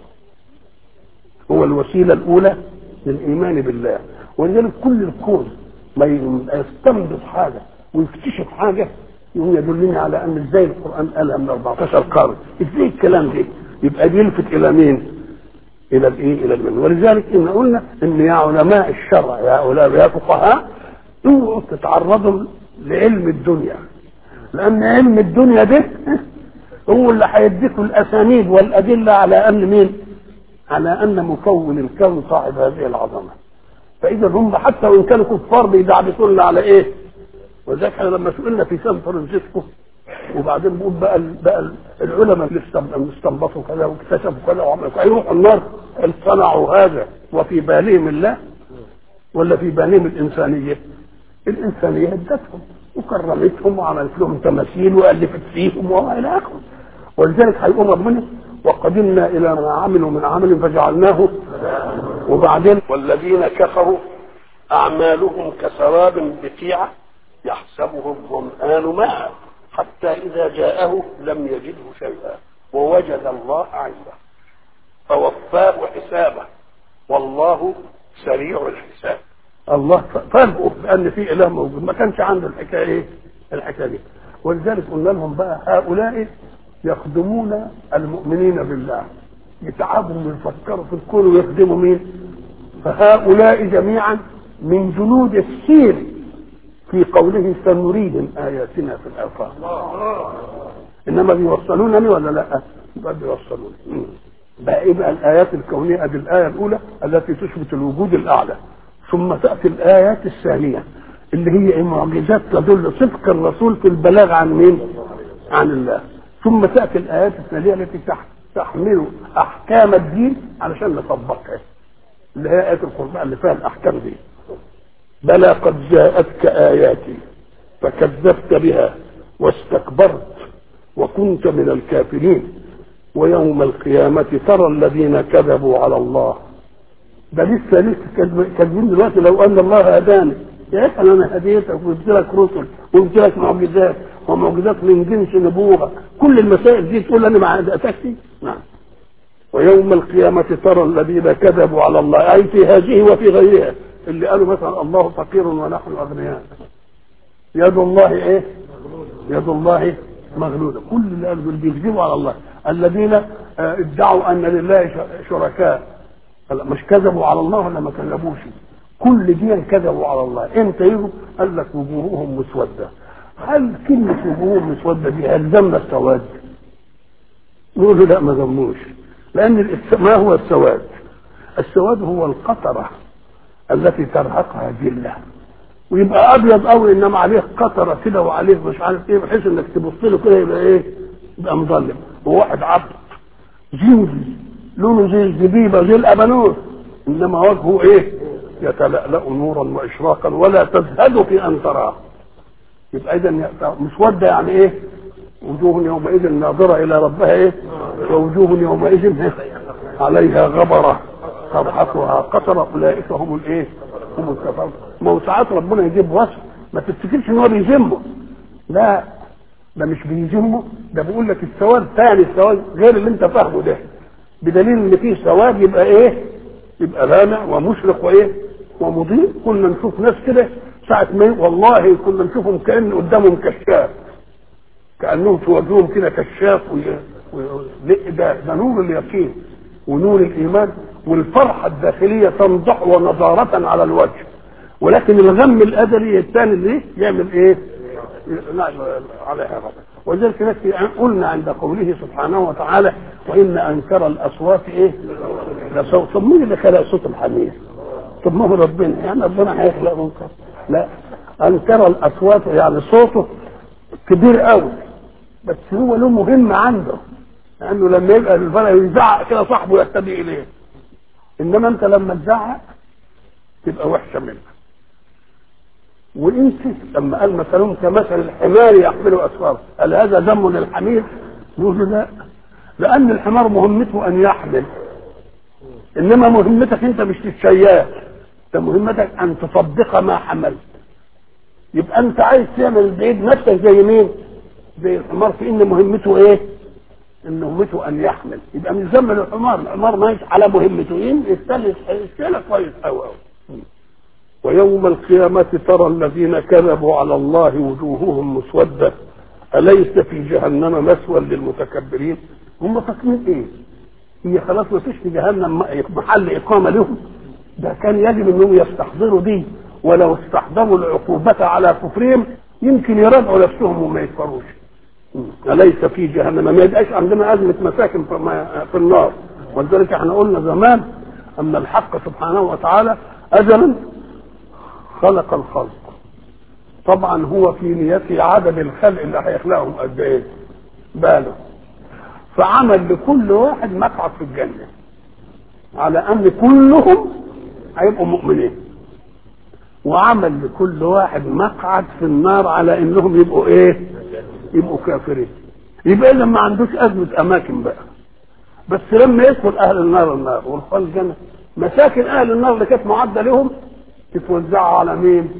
هو الوسيلة الأولى للإيمان بالله ولذلك كل الكون ما يستنبط حاجة ويكتشف حاجة يقوم يدلني على أن إزاي القرآن قالها من 14 قرن إزاي الكلام ده يبقى بيلفت إلى مين؟ إلى الإيه؟ إلى المن ولذلك إن قلنا إن يا علماء الشرع يا علماء يا فقهاء اوعوا تتعرضوا لعلم الدنيا لأن علم الدنيا ده هو اللي هيديكم الاسانيد والادله على ان مين؟ على ان مكون الكون صاحب هذه العظمه فاذا هم حتى وان كانوا كفار بيدعبسونا على ايه؟ ولذلك احنا لما سئلنا في سان فرانسيسكو وبعدين بقول بقى ال- بقى ال- العلماء اللي استم- اللي استنبطوا كذا واكتشفوا كذا وعملوا كذا هيروحوا النار هل صنعوا هذا وفي بالهم الله ولا في بالهم الانسانيه؟ الانسانيه ادتهم وكرمتهم وعملت لهم تماثيل والفت فيهم والى اخره ولذلك هيقول ربنا وقدمنا الى ما عملوا من عمل فجعلناه وبعدين والذين كفروا اعمالهم كسراب بقيعه يحسبه الظمآن ماء حتى اذا جاءه لم يجده شيئا ووجد الله عنده فوفاه حسابه والله سريع الحساب الله فرقه بان في اله موجود ما كانش عنده الحكايه ايه الحكايه دي ولذلك قلنا لهم بقى هؤلاء يخدمون المؤمنين بالله يتعبوا ويفكروا في الكون ويخدموا مين فهؤلاء جميعا من جنود السير في قوله سنريهم اياتنا في الافاق انما بيوصلونني ولا لا يبقى بيوصلوني مم. بقى ايه بقى الايات الكونيه ادي الايه الاولى التي تثبت الوجود الاعلى ثم تاتي الايات الثانيه اللي هي إيه؟ معجزات تدل صدق الرسول في البلاغ عن مين؟ عن الله ثم تاتي الايات الثانيه التي تح- تحمل احكام الدين علشان نطبقها اللي هي ايات القران اللي فيها الاحكام دي بلى قد جاءتك اياتي فكذبت بها واستكبرت وكنت من الكافرين ويوم القيامة ترى الذين كذبوا على الله ده لسه لسه كذب- كاذبين دلوقتي لو ان الله هداني يا اخي انا هديتك وجبت لك رسل وجبت لك معجزات ومعجزات من جنس نبوه كل المسائل دي تقول انا ما هدأتكش نعم ويوم القيامة ترى الذين كذبوا على الله أي في هذه وفي غيرها اللي قالوا مثلا الله فقير ونحن أغنياء يد الله إيه؟ يد الله مغلولة كل اللي قالوا دول بيكذبوا على الله الذين آه، ادعوا أن لله ش- شركاء هلا مش كذبوا على الله ولا ما كذبوش كل دي كذبوا على الله امتى يجوا قال لك وجوههم مسودة هل كلمة وجوههم مسودة دي هل ذم السواد؟ نقول له لا ما ذموش لأن الس- ما هو السواد؟ السواد هو القطرة التي ترهقها جلة ويبقى أبيض قوي إنما عليه قطرة كده وعليه مش عارف إيه بحيث إنك تبص له كده يبقى إيه؟ يبقى مظلم وواحد عبد جندي لونه زي الزبيبة زي الأبانوس إنما وجهه إيه؟ يتلألأ نورا وإشراقا ولا تزهد في أن تراه يبقى إذا مسودة يعني إيه؟ وجوه يومئذ ناظرة إلى ربها إيه؟ ووجوه يومئذ إيه؟ عليها غبرة تضحكها قطرة أولئك هم الإيه؟ هم الكفار ما هو ساعات ربنا يجيب وصف ما تفتكرش إن هو بيذمه لا ده مش بيذمه ده بيقول لك السواد ثاني السواد غير اللي أنت فاهمه ده بدليل إن فيه سواد يبقى إيه؟ يبقى لامع ومشرق وإيه؟ ومضيء كنا نشوف ناس كده ساعة ما والله كنا نشوفهم كأن قدامهم كشاف كانهم في وجههم كده كشاف وي- وي- لا، ده ده نور اليقين ونور الايمان والفرحه الداخليه تنضح ونضاره على الوجه ولكن الغم الازلي الثاني اللي يعمل ايه؟ لا عليها غضب ولذلك نفسي قلنا عند قوله سبحانه وتعالى وان انكر الاصوات ايه؟ لصوت طب مين اللي خلق صوت الحمير؟ طب ما هو ربنا يعني ربنا هيخلق منكر لا انكر الاصوات يعني صوته كبير قوي بس هو له مهمة عنده لأنه لما يبقى الفرق يزعق كده صاحبه يهتدي إليه إنما أنت لما تزعق تبقى وحشة منك وانت لما قال مثلهم كمثل الحمار يحمل اسفاره هل هذا ذم للحمير؟ نقول له لا لان الحمار مهمته ان يحمل انما مهمتك انت مش تتشياه انت مهمتك ان تصدق ما حملت يبقى انت عايز تعمل بايد نفسك زي مين؟ زي الحمار في ان مهمته ايه؟ ان مهمته ان يحمل يبقى من ذم الحمار الحمار ماشي على مهمته يستهلك يستهلك كويس قوي قوي ويوم القيامة ترى الذين كذبوا على الله وجوههم مسودة أليس في جهنم مثوى للمتكبرين هم فاكرين ايه هي خلاص ما فيش في جهنم محل إقامة لهم ده كان يجب انهم يستحضروا دي ولو استحضروا العقوبة على كفرهم يمكن يراجعوا نفسهم وما يكفروش أليس في جهنم ما يبقاش عندنا أزمة مساكن في ما- في النار ولذلك احنا قلنا زمان أن الحق سبحانه وتعالى أزلا خلق الخلق طبعا هو في نيته عدد الخلق اللي هيخلقهم قد ايه باله فعمل لكل واحد مقعد في الجنة على أن كلهم هيبقوا مؤمنين وعمل لكل واحد مقعد في النار على انهم يبقوا ايه يبقوا كافرين يبقى اذا ما عندوش ازمه اماكن بقى بس لما يدخل اهل النار النار ودخل الجنه مساكن اهل النار اللي كانت معده لهم تتوزع على مين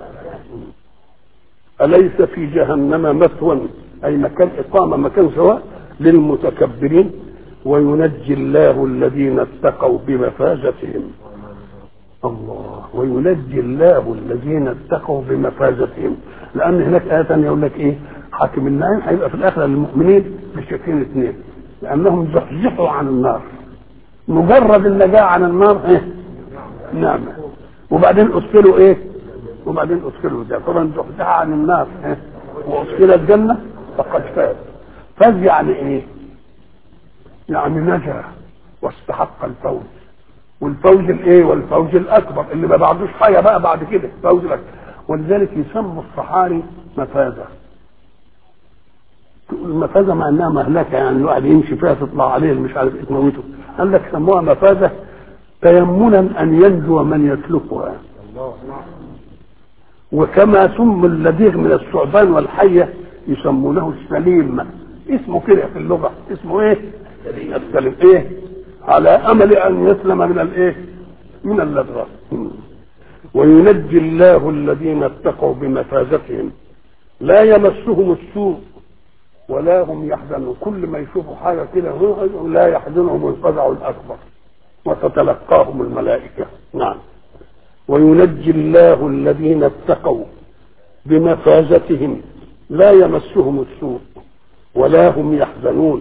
اليس في جهنم مثوى اي مكان اقامه مكان سواء للمتكبرين وينجي الله الذين اتقوا بمفازتهم الله وينجي الله الذين اتقوا بمفازتهم لان هناك ايه ثانيه يقول لك ايه حاكم النعيم هيبقى في الاخره للمؤمنين بشكلين اثنين لانهم زحزحوا عن النار مجرد النجاه عن النار ايه نعمه وبعدين ادخلوا ايه وبعدين ادخلوا ده طبعا زحزح عن النار إيه؟ وادخل الجنه فقد فاز فاز يعني ايه يعني نجا واستحق الفوز والفوز الايه والفوز الاكبر اللي ما بعدوش حاجه بقى بعد كده فوز الاكبر ولذلك يسموا الصحاري مفازه المفازه مع انها مهلكه يعني الواحد يمشي فيها تطلع عليه مش عارف ايه تموته قال لك سموها مفازه تيمنا ان ينجو من يسلكها وكما سم اللديغ من الثعبان والحيه يسمونه السليم اسمه كده في اللغه اسمه ايه؟ السليم ايه؟ على امل ان يسلم من الايه؟ من اللدغه وينجي الله الذين اتقوا بمفازتهم لا يمسهم السوء ولا هم يحزنون كل ما يشوفوا حاجه كده لا يحزنهم الفزع الاكبر وتتلقاهم الملائكه نعم وينجي الله الذين اتقوا بمفازتهم لا يمسهم السوء ولا هم يحزنون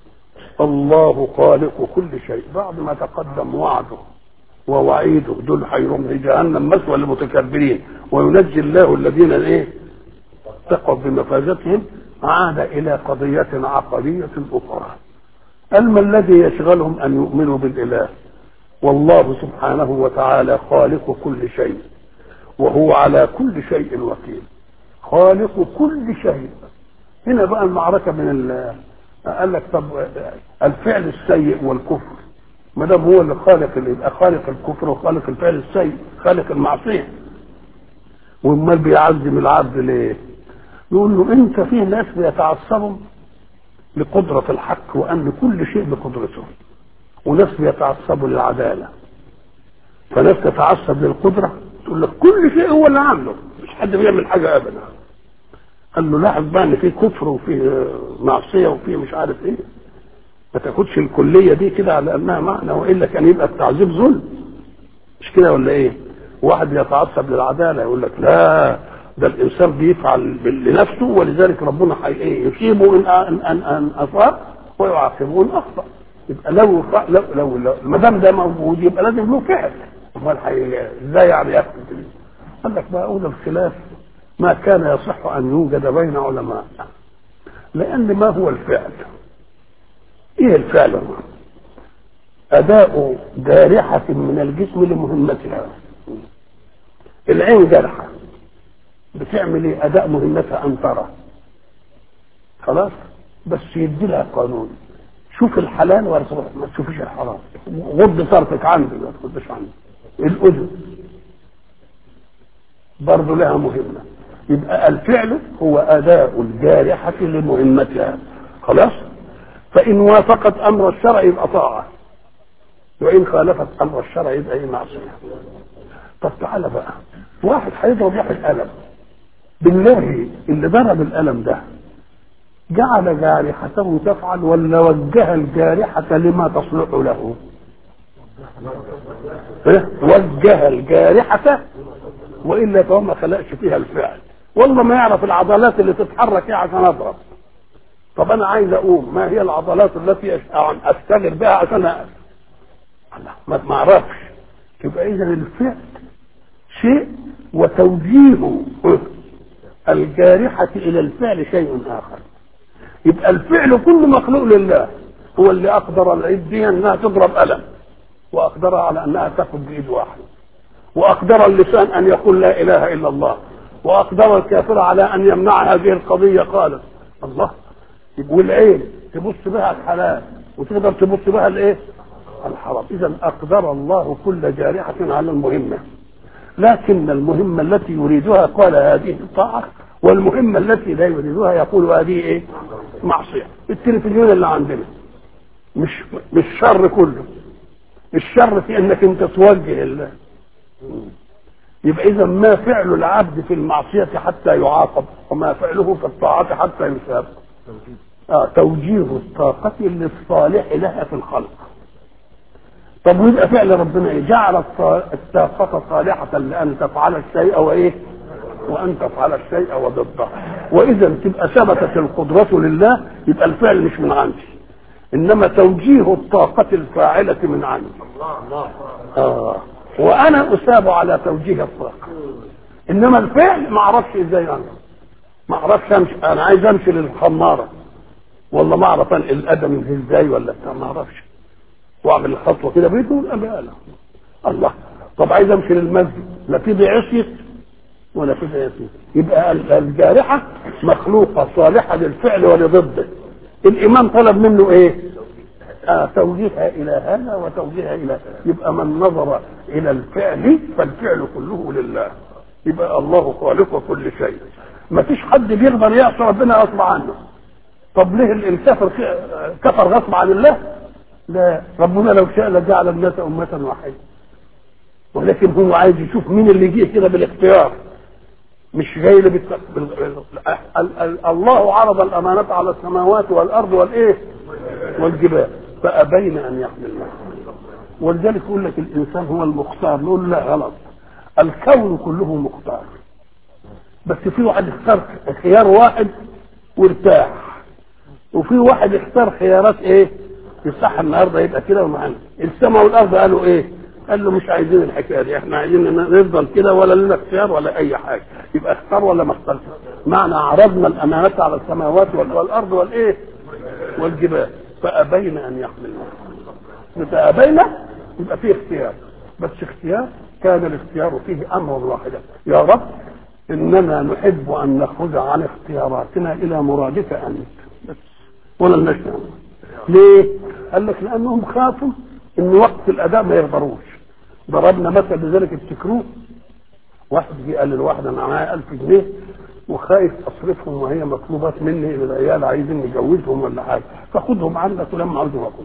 الله خالق كل شيء بعد ما تقدم وعده ووعيده دول حيرهم لجهنم مثوى للمتكبرين وينجي الله الذين ايه اتقوا بمفازتهم عاد الى قضيه عقديه اخرى الما الذي يشغلهم ان يؤمنوا بالاله والله سبحانه وتعالى خالق كل شيء وهو على كل شيء وكيل خالق كل شيء هنا بقى المعركه من ال قال لك طب الفعل السيء والكفر ما دام هو اللي خالق اللي يبقى خالق الكفر وخالق الفعل السيء خالق المعصيه وامال بيعزم العبد ليه؟ يقول له انت فيه ناس بيتعصبوا لقدره الحق وان كل شيء بقدرته وناس بيتعصبوا للعداله فناس تتعصب للقدره تقول لك كل شيء هو اللي عامله مش حد بيعمل حاجه ابدا قال له لاحظ بقى ان في كفر وفي معصيه وفي مش عارف ايه ما تاخدش الكليه دي كده على انها معنى والا كان يبقى التعذيب ظلم مش كده ولا ايه؟ واحد يتعصب للعداله يقول لك لا ده الانسان بيفعل لنفسه ولذلك ربنا حي ايه يصيبه ان ان ان, أن اصاب ويعاقبه ان اخطا يبقى لو لو لو, لو ما دام ده موجود يبقى لازم له فعل امال ازاي يعني ياخد قال لك بقى اولى الخلاف ما كان يصح ان يوجد بين علماء لان ما هو الفعل ايه الفعل هو اداء جارحه من الجسم لمهمتها العين جارحه بتعمل ايه اداء مهمتها ان ترى خلاص بس يدي لها قانون شوف الحلال ولا ما تشوفيش الحرام غض طرفك عندي ما تغضش عندي الاذن برضه لها مهمه يبقى الفعل هو اداء الجارحه لمهمتها خلاص فان وافقت امر الشرع يبقى طاعه وان خالفت امر الشرع يبقى ايه معصيه طب تعالى بقى واحد هيضرب واحد قلم بالله اللي ضرب القلم ده جعل جارحته تفعل ولا وجه الجارحة لما تصلح له إيه؟ وجه الجارحة وإلا فهو ما خلقش فيها الفعل والله ما يعرف العضلات اللي تتحرك ايه عشان اضرب طب انا عايز اقوم ما هي العضلات التي اشتغل بها عشان أقف ما اعرفش يبقى اذا الفعل شيء وتوجيه الجارحة إلى الفعل شيء آخر يبقى الفعل كله مخلوق لله هو اللي اقدر العيد دي انها تضرب قلم واقدرها على انها تاخد بايد واحد واقدر اللسان ان يقول لا اله الا الله واقدر الكافر على ان يمنع هذه القضيه قالت الله والعين تبص بها الحلال وتقدر تبص بها الايه؟ الحرام اذا اقدر الله كل جارحه على المهمه لكن المهمه التي يريدها قال هذه طاعه والمهمه التي لا يريدها يقول هذه ايه؟ معصيه التلفزيون اللي عندنا مش مش شر كله الشر في انك انت توجه الله يبقى اذا ما فعل العبد في المعصيه حتى يعاقب وما فعله في الطاعه حتى يثاب آه توجيه الطاقة للصالح لها في الخلق طب ويبقى فعل ربنا ايه؟ جعل الطاقة صالحة لأن تفعل الشيء وإيه؟ وأن تفعل الشيء وضده وإذا تبقى ثبتت القدرة لله يبقى الفعل مش من عندي إنما توجيه الطاقة الفاعلة من عندي آه وأنا أثاب على توجيه الطاقة إنما الفعل ما أعرفش إزاي أنا ما أعرفش أمشي أنا عايز أمشي للخمارة والله ما أعرف أنقل القدم إزاي ولا بتاع ما أعرفش واعمل الخطوه كده بدون امانه الله طب عايز امشي للمسجد لا في عصيت ولا في عصيت يبقى الجارحه مخلوقه صالحه للفعل ولضده الامام طلب منه ايه آه توجيهها الى هذا وتوجيهها الى يبقى من نظر الى الفعل فالفعل كله لله يبقى الله خالق كل شيء ما فيش حد بيقدر يعصي ربنا غصب عنه طب ليه الكفر كفر غصب عن الله لا ربنا لو شاء لجعل الناس أمة واحدة ولكن هو عايز يشوف مين اللي جه كده بالاختيار مش جاي له بالت... بال... ال... ال... الله عرض الأمانة على السماوات والأرض والإيه والجبال فأبين أن يحملنها ولذلك يقول لك الإنسان هو المختار نقول لا غلط الكون كله مختار بس في واحد اختار خيار واحد وارتاح وفي واحد اختار خيارات ايه يصح النهارده يبقى كده ومعانا السماء والارض قالوا ايه؟ قال له مش عايزين الحكايه دي احنا عايزين نفضل كده ولا لنا اختيار ولا اي حاجه يبقى اختار ولا ما اختارش معنى عرضنا الامانات على السماوات والارض والايه؟ والجبال فابين ان يحملنها فابين يبقى فيه اختيار بس اختيار كان الاختيار فيه امر واحدا يا رب اننا نحب ان نخرج عن اختياراتنا الى مرادك انت بس ولا نشأ ليه؟ قال لك لانهم خافوا ان وقت الاداء ما يقدروش ضربنا مثل لذلك افتكروه واحد جه قال للواحد انا معايا 1000 جنيه وخايف اصرفهم وهي مطلوبات مني للعيال عايزين نجوزهم ولا حاجه فخدهم عندك ولما عاوزهم اخدهم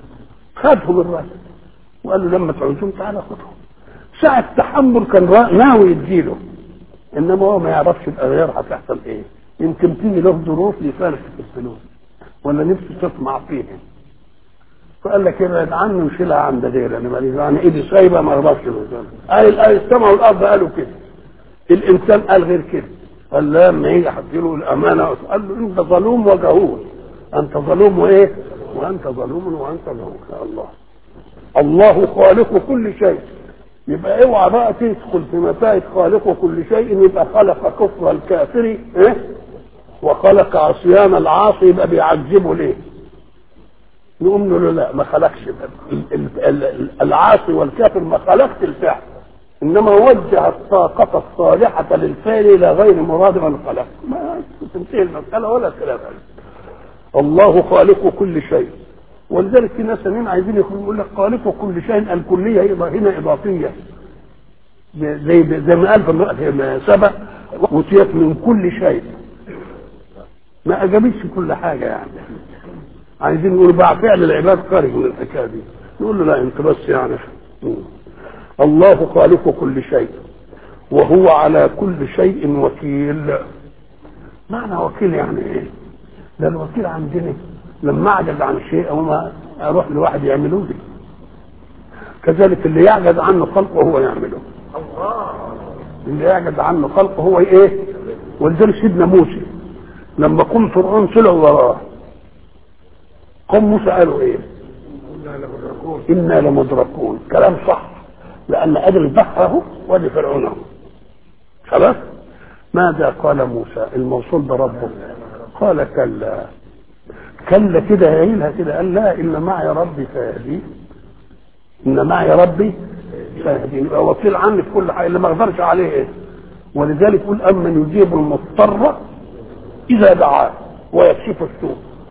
خدهم الراجل وقال له لما تعوزهم تعالى خدهم ساعة تحمل كان ناوي يديله انما هو ما يعرفش الاغيار هتحصل ايه يمكن تيجي له ظروف يفارق في الفلوس ولا نفسه تطمع فيهم فقال لك ابعد عني وشيلها عند غيري انا ماليش يعني ايدي سايبه ما اقدرش قال السماء والارض قالوا كده الانسان قال غير كده قال لا لما يجي حط له الامانه قال له انت ظلوم وجهول انت ظلوم وايه؟ وانت ظلوم وانت ظلوم يا الله الله خالق كل شيء يبقى اوعى بقى تدخل في مسائل خالق كل شيء يبقى خلق كفر الكافر ايه؟ وخلق عصيان العاصي يبقى بيعذبه ليه؟ نقوم له لا ما خلقش العاصي والكافر ما خلقت الفعل انما وجه الطاقة الصالحة للفعل الى غير مراد من خلق ما تنتهي المسألة ولا خلاف الله خالق كل شيء ولذلك في ناس مين عايزين يقول لك خالق كل شيء الكلية هنا إضافية زي زي ما قال في سبق وتيت من كل شيء ما أجابتش كل حاجة يعني عايزين نقول بقى فعل العباد خارج من الحكايه دي نقول له لا انت بس يعني الله خالق كل شيء وهو على كل شيء وكيل معنى وكيل يعني ايه ده الوكيل عندنا لما اعجز عن شيء او ما اروح لواحد يعمله لي كذلك اللي يعجز عنه خلقه هو يعمله اللي يعجز عنه خلقه هو ايه ولذلك سيدنا موسى لما قم فرعون طلعوا وراه قوم موسى قالوا ايه انا لمدركون كلام صح لان ادي البحر اهو وادي فرعون اهو خلاص ماذا قال موسى الموصول بربه قال كلا كلا كده يعيلها كده قال لا ان معي ربي سيهدين ان معي ربي سيهدين يبقى وكيل عني في كل حاجه اللي ما اقدرش عليه ايه ولذلك يقول امن يجيب المضطر اذا دعاه ويكشف السوء